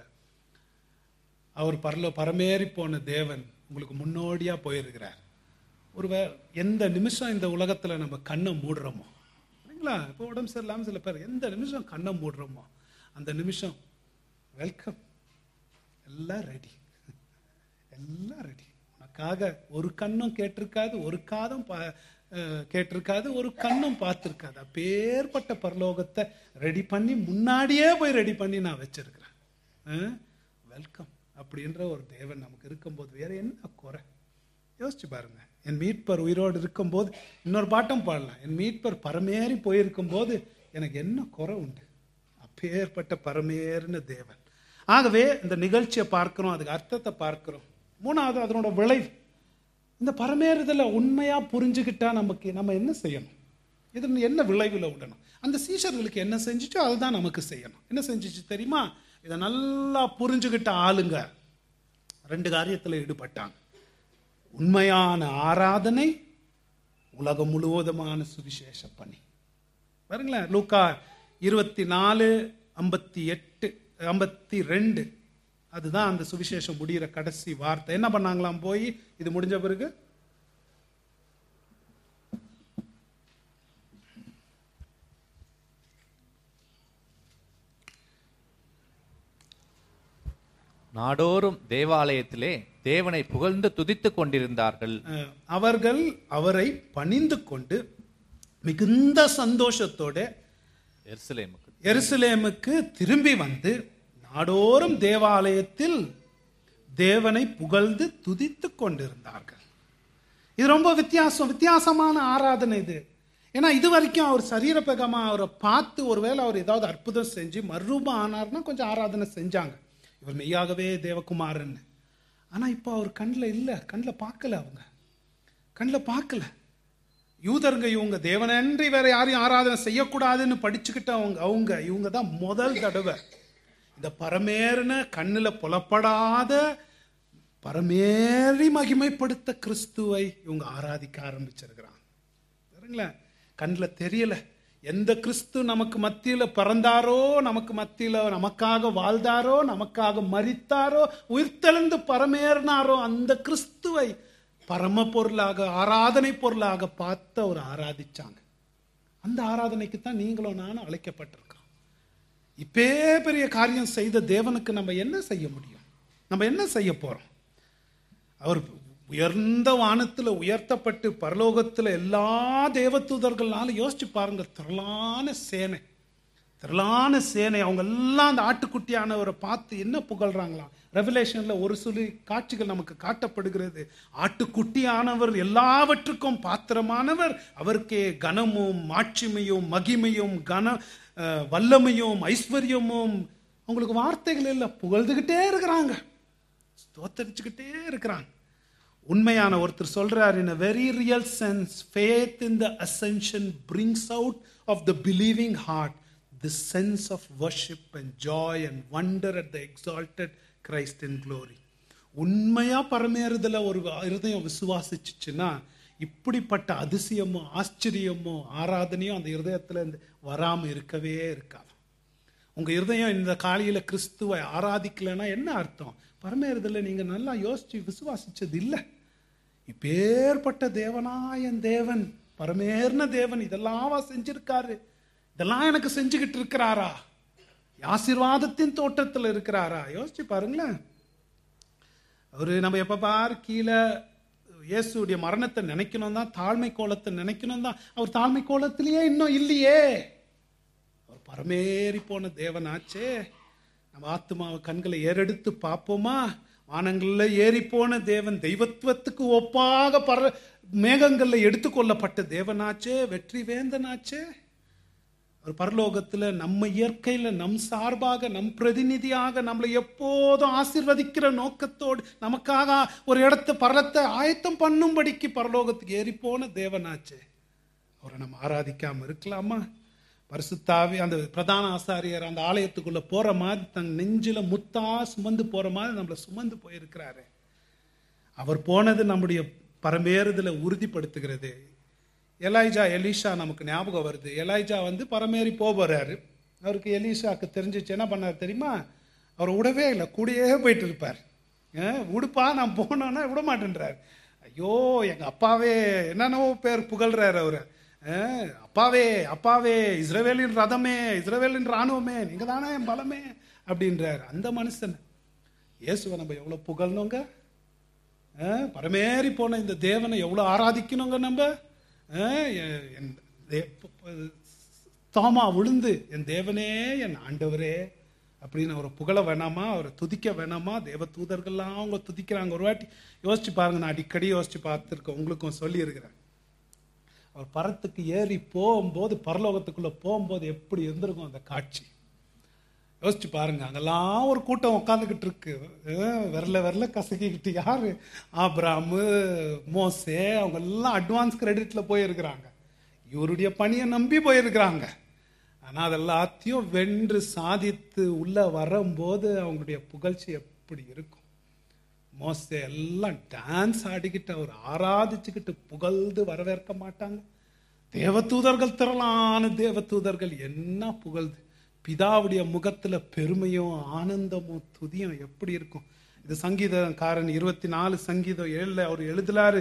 அவர் பரல பரமேறி போன தேவன் உங்களுக்கு முன்னோடியா போயிருக்கிறார் ஒரு வே- எந்த நிமிஷம் இந்த உலகத்துல நம்ம கண்ணை மூடுறோமோ சரிங்களா இப்போ உடம்பு சரியில்லாமல் சில பேர் எந்த நிமிஷம் கண்ணை மூடுறோமோ அந்த நிமிஷம் வெல்கம் எல்லாம் ரெடி எல்லாம் ரெடி உனக்காக ஒரு கண்ணும் கேட்டிருக்காது ஒரு காதும் பா- அஹ், கேட்டிருக்காது ஒரு கண்ணும் பார்த்திருக்காது அப்பேற்பட்ட பரலோகத்தை ரெடி பண்ணி முன்னாடியே போய் ரெடி பண்ணி நான் வச்சிருக்கிறேன் வெல்கம் அப்படின்ற ஒரு தேவன் நமக்கு இருக்கும்போது வேற என்ன குறை யோசிச்சு பாருங்க என் மீட்பர் உயிரோடு இருக்கும்போது இன்னொரு பாட்டம் பாடலாம் என் மீட்பர் பரமேறி போயிருக்கும் போது எனக்கு என்ன குறை உண்டு அப்பேற்பட்ட பரமேறின தேவன் ஆகவே இந்த நிகழ்ச்சியை பார்க்கிறோம் அதுக்கு அர்த்தத்தை பார்க்கிறோம் மூணாவது அதனோட விளைவு இந்த பரமேறுதலை உண்மையா புரிஞ்சுக்கிட்டா நமக்கு நம்ம என்ன செய்யணும் இது என்ன விளைவில் விடணும் அந்த சீஷர்களுக்கு என்ன செஞ்சுச்சோ அதுதான் நமக்கு செய்யணும் என்ன செஞ்சுச்சு தெரியுமா இதை நல்லா புரிஞ்சுக்கிட்ட ஆளுங்க ரெண்டு காரியத்தில் ஈடுபட்டாங்க உண்மையான ஆராதனை உலகம் முழுவதுமான சுவிசேஷ பணி பாருங்களேன் லூக்கா இருபத்தி நாலு ஐம்பத்தி எட்டு ஐம்பத்தி ரெண்டு அதுதான் அந்த சுவிசேஷம் முடிகிற கடைசி வார்த்தை என்ன பண்ணாங்களாம் போய் இது முடிஞ்ச பிறகு நாடோறும் தேவாலயத்திலே தேவனை புகழ்ந்து துதித்துக் கொண்டிருந்தார்கள் அஹ், அவர்கள் அவரை பணிந்து கொண்டு மிகுந்த சந்தோஷத்தோட எருசலேமுக்கு எருசலேமுக்கு திரும்பி வந்து நாடோறும் தேவாலயத்தில் தேவனை புகழ்ந்து துதித்துக் கொண்டிருந்தார்கள் இது ரொம்ப வித்தியாசம் வித்தியாசமான ஆராதனை இது ஏன்னா இது வரைக்கும் அவர் சரீரபகமா அவரை பார்த்து ஒருவேளை அவர் ஏதாவது அற்புதம் செஞ்சு மறுரூபம் ஆனார்னா கொஞ்சம் ஆராதனை செஞ்சாங்க இவர் மெய்யாகவே தேவகுமாரன் ஆனா இப்போ அவர் கண்ணில் இல்லை கண்ணில் பார்க்கல அவங்க கண்ணில் பார்க்கல யூதருங்க இவங்க தேவனன்றி வேற யாரையும் ஆராதனை செய்யக்கூடாதுன்னு படிச்சுக்கிட்ட அவங்க அவங்க இவங்க தான் முதல் தடவை இந்த பரமேறின கண்ணில் புலப்படாத பரமேறி மகிமைப்படுத்த கிறிஸ்துவை இவங்க ஆராதிக்க ஆரம்பிச்சிருக்கிறாங்க பாருங்களேன் கண்ணில் தெரியல எந்த கிறிஸ்து நமக்கு மத்தியில் பிறந்தாரோ நமக்கு மத்தியில் நமக்காக வாழ்ந்தாரோ நமக்காக மரித்தாரோ உயிர்த்தெழுந்து பரமேறினாரோ அந்த கிறிஸ்துவை பரம பொருளாக ஆராதனை பொருளாக பார்த்து அவர் ஆராதிச்சாங்க அந்த ஆராதனைக்கு தான் நீங்களும் நானும் அழைக்கப்பட்டிருக்கோம் இப்பே பெரிய காரியம் செய்த தேவனுக்கு நம்ம என்ன செய்ய முடியும் நம்ம என்ன செய்ய போறோம் அவர் உயர்ந்த வானத்துல உயர்த்தப்பட்டு பரலோகத்துல எல்லா தேவதூதர்கள்னாலும் யோசிச்சு பாருங்க திரளான சேனை திரளான சேனை அவங்க எல்லாம் அந்த ஆட்டுக்குட்டியானவரை பார்த்து என்ன புகழ்றாங்களாம் ரெவலேஷன்ல ஒரு சொல்லி காட்சிகள் நமக்கு காட்டப்படுகிறது ஆட்டுக்குட்டியானவர் எல்லாவற்றுக்கும் பாத்திரமானவர் அவருக்கே கனமும் மாட்சிமையும் மகிமையும் கன அஹ், வல்லமையும் ஐஸ்வர்யமும் அவங்களுக்கு வார்த்தைகள் இல்லை புகழ்ந்துகிட்டே இருக்கிறாங்க ஸ்தோத்தரிச்சுக்கிட்டே இருக்கிறாங்க உண்மையான ஒருத்தர் சொல்றார் in a very real sense faith in the ascension brings out of the believing heart the sense of worship and joy and wonder at the exalted Christ in glory உண்மையா பரமேறுதல ஒரு இருதயம் விசுவாசிச்சுச்சுன்னா இப்படிப்பட்ட அதிசயமோ ஆச்சரியமோ ஆராதனையோ அந்த இருதயத்துல இருந்து வராம இருக்கவே இருக்காது உங்க இருதயம் இந்த காலையில கிறிஸ்துவை ஆராதிக்கலைன்னா என்ன அர்த்தம் பரமேறுதல நீங்க நல்லா யோசிச்சு விசுவாசிச்சது இல்லை இப்பேற்பட்ட தேவனாயன் தேவன் பரமேர்ன தேவன் இதெல்லாமா செஞ்சிருக்காரு இதெல்லாம் எனக்கு செஞ்சுக்கிட்டு இருக்கிறாரா ஆசீர்வாதத்தின் தோட்டத்தில் இருக்கிறாரா யோசிச்சு பாருங்களேன் அவரு நம்ம எப்ப பார் கீழே இயேசுடைய மரணத்தை நினைக்கணும் தான் தாழ்மை கோலத்தை நினைக்கணும் தான் அவர் தாழ்மை கோலத்திலேயே இன்னும் இல்லையே அவர் பரமேறி போன தேவனாச்சே நம்ம ஆத்மாவை கண்களை ஏறெடுத்து பார்ப்போமா வானங்கள்ல ஏறி போன தேவன் தெய்வத்துவத்துக்கு ஒப்பாக பர மேகங்கள்ல எடுத்துக்கொள்ளப்பட்ட தேவனாச்சே வெற்றி வேந்தனாச்சே அவர் பரலோகத்துல நம்ம இயற்கையில நம் சார்பாக நம் பிரதிநிதியாக நம்மளை எப்போதும் ஆசீர்வதிக்கிற நோக்கத்தோடு நமக்காக ஒரு இடத்த பரலத்தை ஆயத்தம் பண்ணும்படிக்கு பரலோகத்துக்கு ஏறி போன தேவனாச்சே அவரை நம்ம ஆராதிக்காம இருக்கலாமா பரிசுத்தாவி அந்த பிரதான ஆசாரியர் அந்த ஆலயத்துக்குள்ள போற மாதிரி தன் நெஞ்சில முத்தா சுமந்து போற மாதிரி நம்மளை சுமந்து போயிருக்கிறாரு அவர் போனது நம்முடைய பரமேறுதலை உறுதிப்படுத்துகிறது எலைஜா எலிஷா நமக்கு ஞாபகம் வருது எலைஜா வந்து பரமேறி போறாரு அவருக்கு எலிஷாக்கு தெரிஞ்சிச்சு என்ன பண்ணார் தெரியுமா அவர் விடவே இல்லை கூடயே போயிட்டு இருப்பார் அஹ், விடுப்பா நான் போனோன்னா விட மாட்டேன்றார் ஐயோ எங்க அப்பாவே என்னென்னவோ பேர் புகழ்றாரு அவரு அஹ், அப்பாவே அப்பாவே இஸ்ரவேலின் ரதமே இஸ்ரவேலின் ராணுவமே நீங்க தானே என் பலமே அப்படின்றார் அந்த மனுஷன் இயேசுவை நம்ம எவ்வளவு புகழணுங்க அஹ், பரமேறி போன இந்த தேவனை எவ்வளவு ஆராதிக்கணுங்க நம்ம அஹ், எ- என் தே- ப- ப- தோமா விழுந்து என் தேவனே என் ஆண்டவரே அப்படின்னு அவரை புகழ வேணாமா அவரை துதிக்க வேணாமா தேவ தூதர்கள்லாம் அவங்க துதிக்கிறாங்க ஒரு வாட்டி யோசிச்சு பாருங்க நான் அடிக்கடி யோசிச்சு பார்த்துருக்கேன் உங்களுக்கும் சொல்லியிருக்கிறேன் அவர் பரத்துக்கு ஏறி போகும்போது பரலோகத்துக்குள்ள போகும்போது எப்படி இருந்திருக்கும் அந்த காட்சி யோசிச்சு பாருங்க அங்கெல்லாம் ஒரு கூட்டம் உட்காந்துக்கிட்டு இருக்கு அஹ் விரல விரல கசக்கிக்கிட்டு யாரு ஆப்ராமு மோசே அவங்க எல்லாம் அட்வான்ஸ் கிரெடிட்ல போயிருக்கிறாங்க இவருடைய பணியை நம்பி போயிருக்கிறாங்க ஆனா அதெல்லாத்தையும் வென்று சாதித்து உள்ள வரும்போது அவங்களுடைய புகழ்ச்சி எப்படி இருக்கும் மோசே எல்லாம் டான்ஸ் ஆடிக்கிட்டு அவர் ஆராதிச்சுக்கிட்டு புகழ்ந்து வரவேற்க மாட்டாங்க தேவதூதர்கள் திரளான தேவதூதர்கள் என்ன புகழ்ந்து பிதாவுடைய முகத்துல பெருமையும் ஆனந்தமும் துதியும் எப்படி இருக்கும் இது சங்கீதக்காரன் இருபத்தி நாலு சங்கீதம் ஏழுல அவர் எழுதுலாரு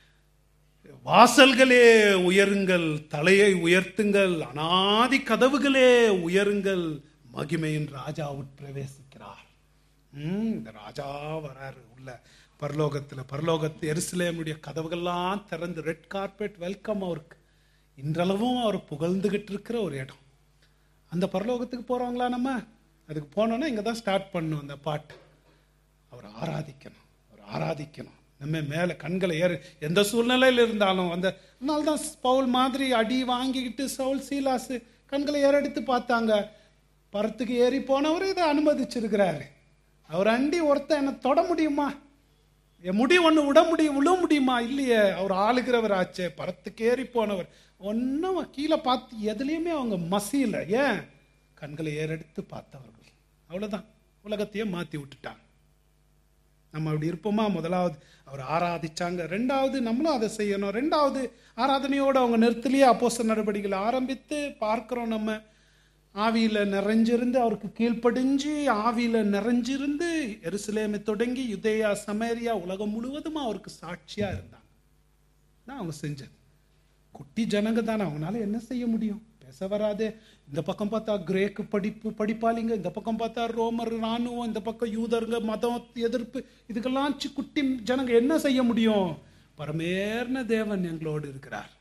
வாசல்களே உயருங்கள் தலையை உயர்த்துங்கள் அனாதி கதவுகளே உயருங்கள் மகிமையின் ராஜா உட்பிரவேசிக்கிறார் ம், இந்த ராஜா வராரு உள்ள பரலோகத்துல பரலோகத்து எருசலேமுடைய கதவுகள்லாம் திறந்து ரெட் கார்பெட் வெல்கம் அவருக்கு இன்றளவும் அவர் புகழ்ந்துகிட்டு இருக்கிற ஒரு இடம் அந்த பரலோகத்துக்கு போறவங்களா நம்ம அதுக்கு போனோம்னா இங்க தான் ஸ்டார்ட் பண்ணும் அந்த பாட்டு அவர் ஆராதிக்கணும் அவர் ஆராதிக்கணும் நம்ம மேல கண்களை ஏறு எந்த சூழ்நிலையில் இருந்தாலும் அந்த அதனால தான் பவுல் மாதிரி அடி வாங்கிக்கிட்டு சவுல் சீலாசு கண்களை ஏறெடுத்து பார்த்தாங்க பரத்துக்கு ஏறி போனவர் இதை அனுமதிச்சிருக்கிறாரு அவர் அண்டி ஒருத்தன் என்ன தொட முடியுமா என் முடி ஒன்று விட முடியும் விழ முடியுமா இல்லையே அவர் ஆளுகிறவர் ஆச்சே பரத்துக்கு ஏறி போனவர் ஒன்றும் கீழே பார்த்து எதுலேயுமே அவங்க மசியல ஏன் கண்களை ஏறெடுத்து பார்த்தவர்கள் அவ்வளவுதான் உலகத்தையே மாற்றி விட்டுட்டாங்க நம்ம அப்படி இருப்போமா முதலாவது அவர் ஆராதிச்சாங்க ரெண்டாவது நம்மளும் அதை செய்யணும் ரெண்டாவது ஆராதனையோடு அவங்க நிறுத்தலையே அப்போஸ்தலர் நடவடிக்கைகளை ஆரம்பித்து பார்க்கிறோம் நம்ம ஆவியில நிறைஞ்சிருந்து அவருக்கு கீழ்ப்படிஞ்சு ஆவியில நிறைஞ்சிருந்து எருசலேமை தொடங்கி யுதேயா சமேரியா உலகம் முழுவதும் அவருக்கு சாட்சியா இருந்தாங்க தான் அவங்க செஞ்சது குட்டி ஜனங்க தானே அவங்களால என்ன செய்ய முடியும் பேச வராதே இந்த பக்கம் பார்த்தா கிரேக்கு படிப்பு படிப்பாளிங்க இந்த பக்கம் பார்த்தா ரோமர் ராணுவம் இந்த பக்கம் யூதருங்க மதம் எதிர்ப்பு இதுக்கெல்லாம் சி- குட்டி ஜனங்க என்ன செய்ய முடியும் பரமேர்ன தேவன் எங்களோடு இருக்கிறார்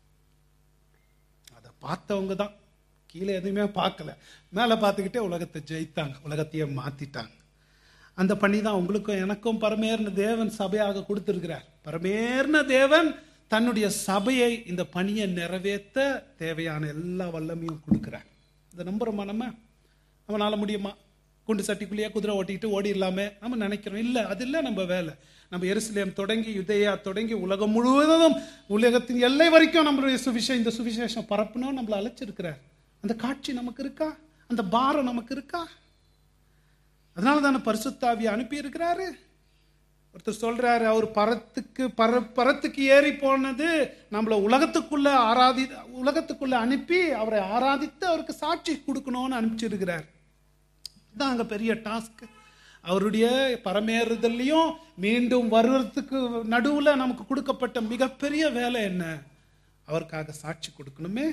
அதை பார்த்தவங்க தான் கீழே எதுவுமே பார்க்கல மேலே பார்த்துக்கிட்டே உலகத்தை ஜெயித்தாங்க உலகத்தையே மாத்திட்டாங்க அந்த பணி தான் உங்களுக்கும் எனக்கும் பரமேர்ன தேவன் சபையாக கொடுத்திருக்கிறார் பரமேர்ன தேவன் தன்னுடைய சபையை இந்த பணியை நிறைவேற்ற தேவையான எல்லா வல்லமையும் கொடுக்கிறார் இதை நம்புறோமா நம்ம நம்மளால முடியுமா குண்டு சட்டிக்குள்ளேயே குதிரை ஓட்டிக்கிட்டு ஓடிடலாமே நம்ம நினைக்கிறோம் இல்லை அது இல்லை நம்ம வேலை நம்ம எருசலேம் தொடங்கி யுதேயா தொடங்கி உலகம் முழுவதும் உலகத்தின் எல்லை வரைக்கும் நம்மளுடைய சுவிசேஷம் இந்த சுவிசேஷம் பரப்பணும் நம்மளை அழைச்சிருக்கிறார் அந்த காட்சி நமக்கு இருக்கா அந்த பாரம் நமக்கு இருக்கா அதனால தானே பரிசுத்தாவியை அனுப்பி இருக்கிறாரு ஒருத்தர் சொல்றாரு அவர் பரத்துக்கு பர பரத்துக்கு ஏறி போனது நம்மள உலகத்துக்குள்ள ஆராதி உலகத்துக்குள்ள அனுப்பி அவரை ஆராதித்து அவருக்கு சாட்சி கொடுக்கணும்னு அனுப்பிச்சிருக்கிறார் இதுதான் அங்க பெரிய டாஸ்க் அவருடைய பரமேறுதல்லையும் மீண்டும் வருவதற்கு நடுவுல நமக்கு கொடுக்கப்பட்ட மிகப்பெரிய வேலை என்ன அவருக்காக சாட்சி கொடுக்கணுமே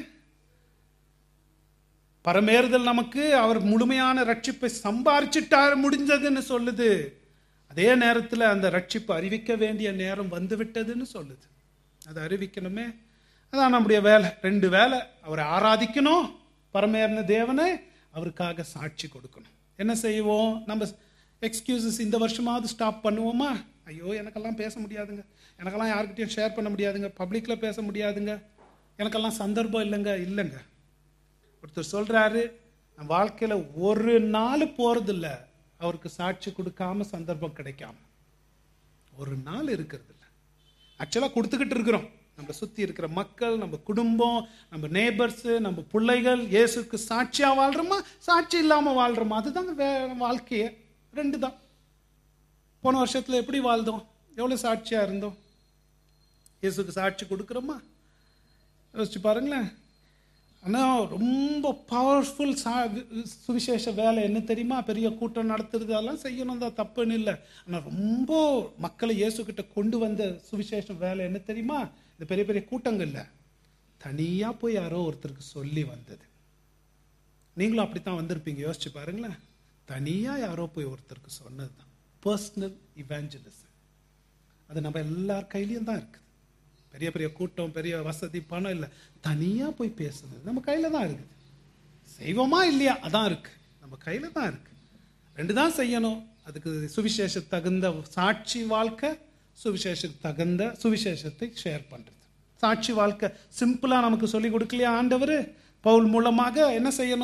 பரமேறுதல் நமக்கு அவர் முழுமையான ரட்சிப்பை சம்பாரிச்சிட்டார் முடிஞ்சதுன்னு சொல்லுது அதே நேரத்தில் அந்த ரட்சிப்பு அறிவிக்க வேண்டிய நேரம் வந்து விட்டதுன்னு சொல்லுது அதை அறிவிக்கணுமே அதான் நம்முடைய வேலை ரெண்டு வேலை அவரை ஆராதிக்கணும் பரமேறின தேவனை அவருக்காக சாட்சி கொடுக்கணும் என்ன செய்வோம் நம்ம எக்ஸ்கியூசஸ் இந்த வருஷமாவது ஸ்டாப் பண்ணுவோமா ஐயோ எனக்கெல்லாம் பேச முடியாதுங்க எனக்கெல்லாம் யாருக்கிட்டையும் ஷேர் பண்ண முடியாதுங்க பப்ளிக்கில் பேச முடியாதுங்க எனக்கெல்லாம் சந்தர்ப்பம் இல்லைங்க இல்லைங்க ஒருத்தர் சொல்றாரு நான் வாழ்க்கையில ஒரு நாள் போறதில்ல அவருக்கு சாட்சி கொடுக்காம சந்தர்ப்பம் கிடைக்காம ஒரு நாள் இருக்கிறது இல்ல ஆக்சுவலா கொடுத்துக்கிட்டு இருக்கிறோம் நம்ம சுத்தி இருக்கிற மக்கள் நம்ம குடும்பம் நம்ம நேபர்ஸ் நம்ம பிள்ளைகள் இயேசுக்கு சாட்சியா வாழ்றோமா சாட்சி இல்லாம வாழ்றோமா அதுதான் வே- வாழ்க்கையே ரெண்டு தான் போன வருஷத்துல எப்படி வாழ்ந்தோம் எவ்வளவு சாட்சியா இருந்தோம் இயேசுக்கு சாட்சி கொடுக்குறோமா யோசிச்சு பாருங்களேன் ஆனால் ரொம்ப பவர்ஃபுல் சா சுவிசேஷ வேலை என்ன தெரியுமா பெரிய கூட்டம் நடத்துறது அதெல்லாம் செய்யணும் தான் தப்புன்னு இல்லை ஆனால் ரொம்ப மக்களை இயேசுக்கிட்ட கொண்டு வந்த சுவிசேஷ வேலை என்ன தெரியுமா இந்த பெரிய பெரிய கூட்டங்கள்ல தனியாக போய் யாரோ ஒருத்தருக்கு சொல்லி வந்தது நீங்களும் அப்படித்தான் வந்திருப்பீங்க யோசிச்சு பாருங்களேன் தனியாக யாரோ போய் ஒருத்தருக்கு சொன்னது தான் பர்சனல் இவாஞ்சலிசம் அது நம்ம எல்லார் கையிலையும் தான் இருக்குது பெரிய பெரிய கூட்டம் பெரிய வசதி பணம் இல்லை தனியா போய் பேசுறது நம்ம கையில தான் இருக்குது செய்வோமா இல்லையா அதான் இருக்கு நம்ம கையில தான் இருக்கு ரெண்டு தான் செய்யணும் அதுக்கு சுவிசேஷ தகுந்த சாட்சி வாழ்க்கை சுவிசேஷத்துக்கு தகுந்த சுவிசேஷத்தை ஷேர் பண்றது சாட்சி வாழ்க்கை சிம்பிளா நமக்கு சொல்லி கொடுக்கலையா ஆண்டவர் பவுல் மூலமாக என்ன செய்யணும்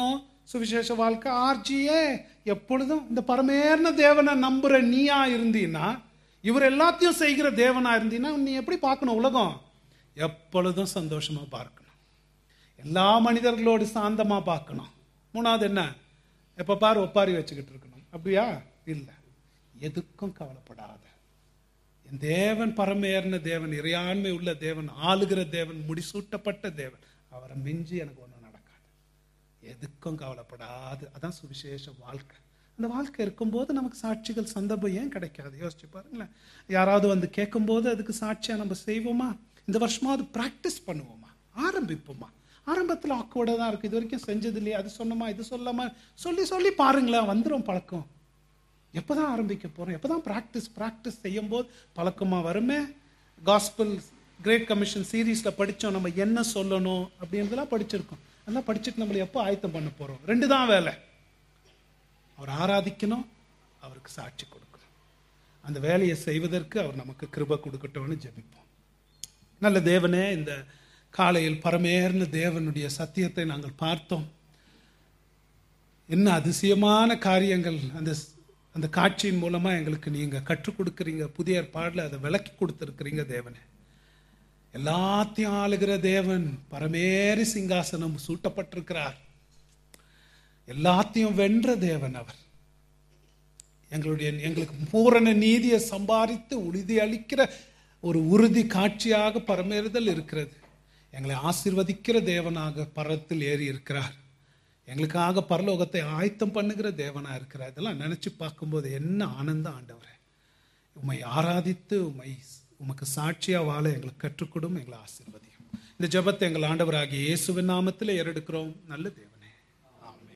சுவிசேஷ வாழ்க்கை ஆர்ஜியே எப்பொழுதும் இந்த பரமேர்ன தேவனை நம்புற நீயா இருந்தீன்னா இவர் எல்லாத்தையும் செய்கிற தேவனா இருந்தீன்னா நீ எப்படி பார்க்கணும் உலகம் எப்பொழுதும் சந்தோஷமா பார்க்கணும் எல்லா மனிதர்களோடு சாந்தமா பார்க்கணும் மூணாவது என்ன எப்ப பாரு ஒப்பாரி வச்சுக்கிட்டு இருக்கணும் அப்படியா இல்லை எதுக்கும் கவலைப்படாத என் தேவன் பரமேறின தேவன் இறையாண்மை உள்ள தேவன் ஆளுகிற தேவன் முடிசூட்டப்பட்ட தேவன் அவரை மிஞ்சி எனக்கு ஒன்றும் நடக்காது எதுக்கும் கவலைப்படாது அதான் சுவிசேஷ வாழ்க்கை அந்த வாழ்க்கை இருக்கும்போது நமக்கு சாட்சிகள் சந்தர்ப்பம் ஏன் கிடைக்காது யோசிச்சு பாருங்களேன் யாராவது வந்து கேட்கும்போது அதுக்கு சாட்சியா நம்ம செய்வோமா இந்த வருஷமாவது ப்ராக்டிஸ் பண்ணுவோமா ஆரம்பிப்போமா ஆரம்பத்தில் ஆக்கோட தான் இருக்கு இது வரைக்கும் செஞ்சது இல்லையா அது சொன்னோமா இது சொல்லாமா சொல்லி சொல்லி பாருங்களேன் வந்துடும் பழக்கம் எப்போதான் ஆரம்பிக்க போறோம் எப்போதான் ப்ராக்டிஸ் ப்ராக்டிஸ் செய்யும் போது பழக்கமா வருமே காஸ்பிள் கிரேட் கமிஷன் சீரீஸ்ல படிச்சோம் நம்ம என்ன சொல்லணும் அப்படின்றதெல்லாம் படிச்சிருக்கோம் அதெல்லாம் படிச்சுட்டு நம்மளை எப்போ ஆயத்தம் பண்ண போறோம் ரெண்டு தான் வேலை அவர் ஆராதிக்கணும் அவருக்கு சாட்சி கொடுக்கணும் அந்த வேலையை செய்வதற்கு அவர் நமக்கு கிருபை கொடுக்கட்டும்னு ஜெபிப்போம் நல்ல தேவனே இந்த காலையில் பரமேர்ன தேவனுடைய சத்தியத்தை நாங்கள் பார்த்தோம் என்ன அதிசயமான காரியங்கள் அந்த அந்த காட்சியின் மூலமா எங்களுக்கு நீங்க கற்றுக் கொடுக்குறீங்க புதிய ஏற்பாடுல அதை விளக்கி கொடுத்துருக்கிறீங்க தேவனே எல்லாத்தையும் ஆளுகிற தேவன் பரமேறி சிங்காசனம் சூட்டப்பட்டிருக்கிறார் எல்லாத்தையும் வென்ற தேவன் அவர் எங்களுடைய எங்களுக்கு பூரண நீதியை சம்பாதித்து உறுதி அளிக்கிற ஒரு உறுதி காட்சியாக பரமேறுதல் இருக்கிறது எங்களை ஆசிர்வதிக்கிற தேவனாக பரத்தில் ஏறி இருக்கிறார் எங்களுக்காக பரலோகத்தை ஆயத்தம் பண்ணுகிற தேவனா இருக்கிறார் இதெல்லாம் நினைச்சு பார்க்கும்போது என்ன ஆனந்தம் ஆண்டவரே உம்மை ஆராதித்து உம்மை உமக்கு சாட்சியா வாழ எங்களுக்கு கற்றுக்கொடும் எங்களை ஆசிர்வதியும் இந்த ஜெபத்தை எங்கள் ஆண்டவராகிய இயேசுவின் நாமத்தில் ஏறெடுக்கிறோம் நல்ல தேவன்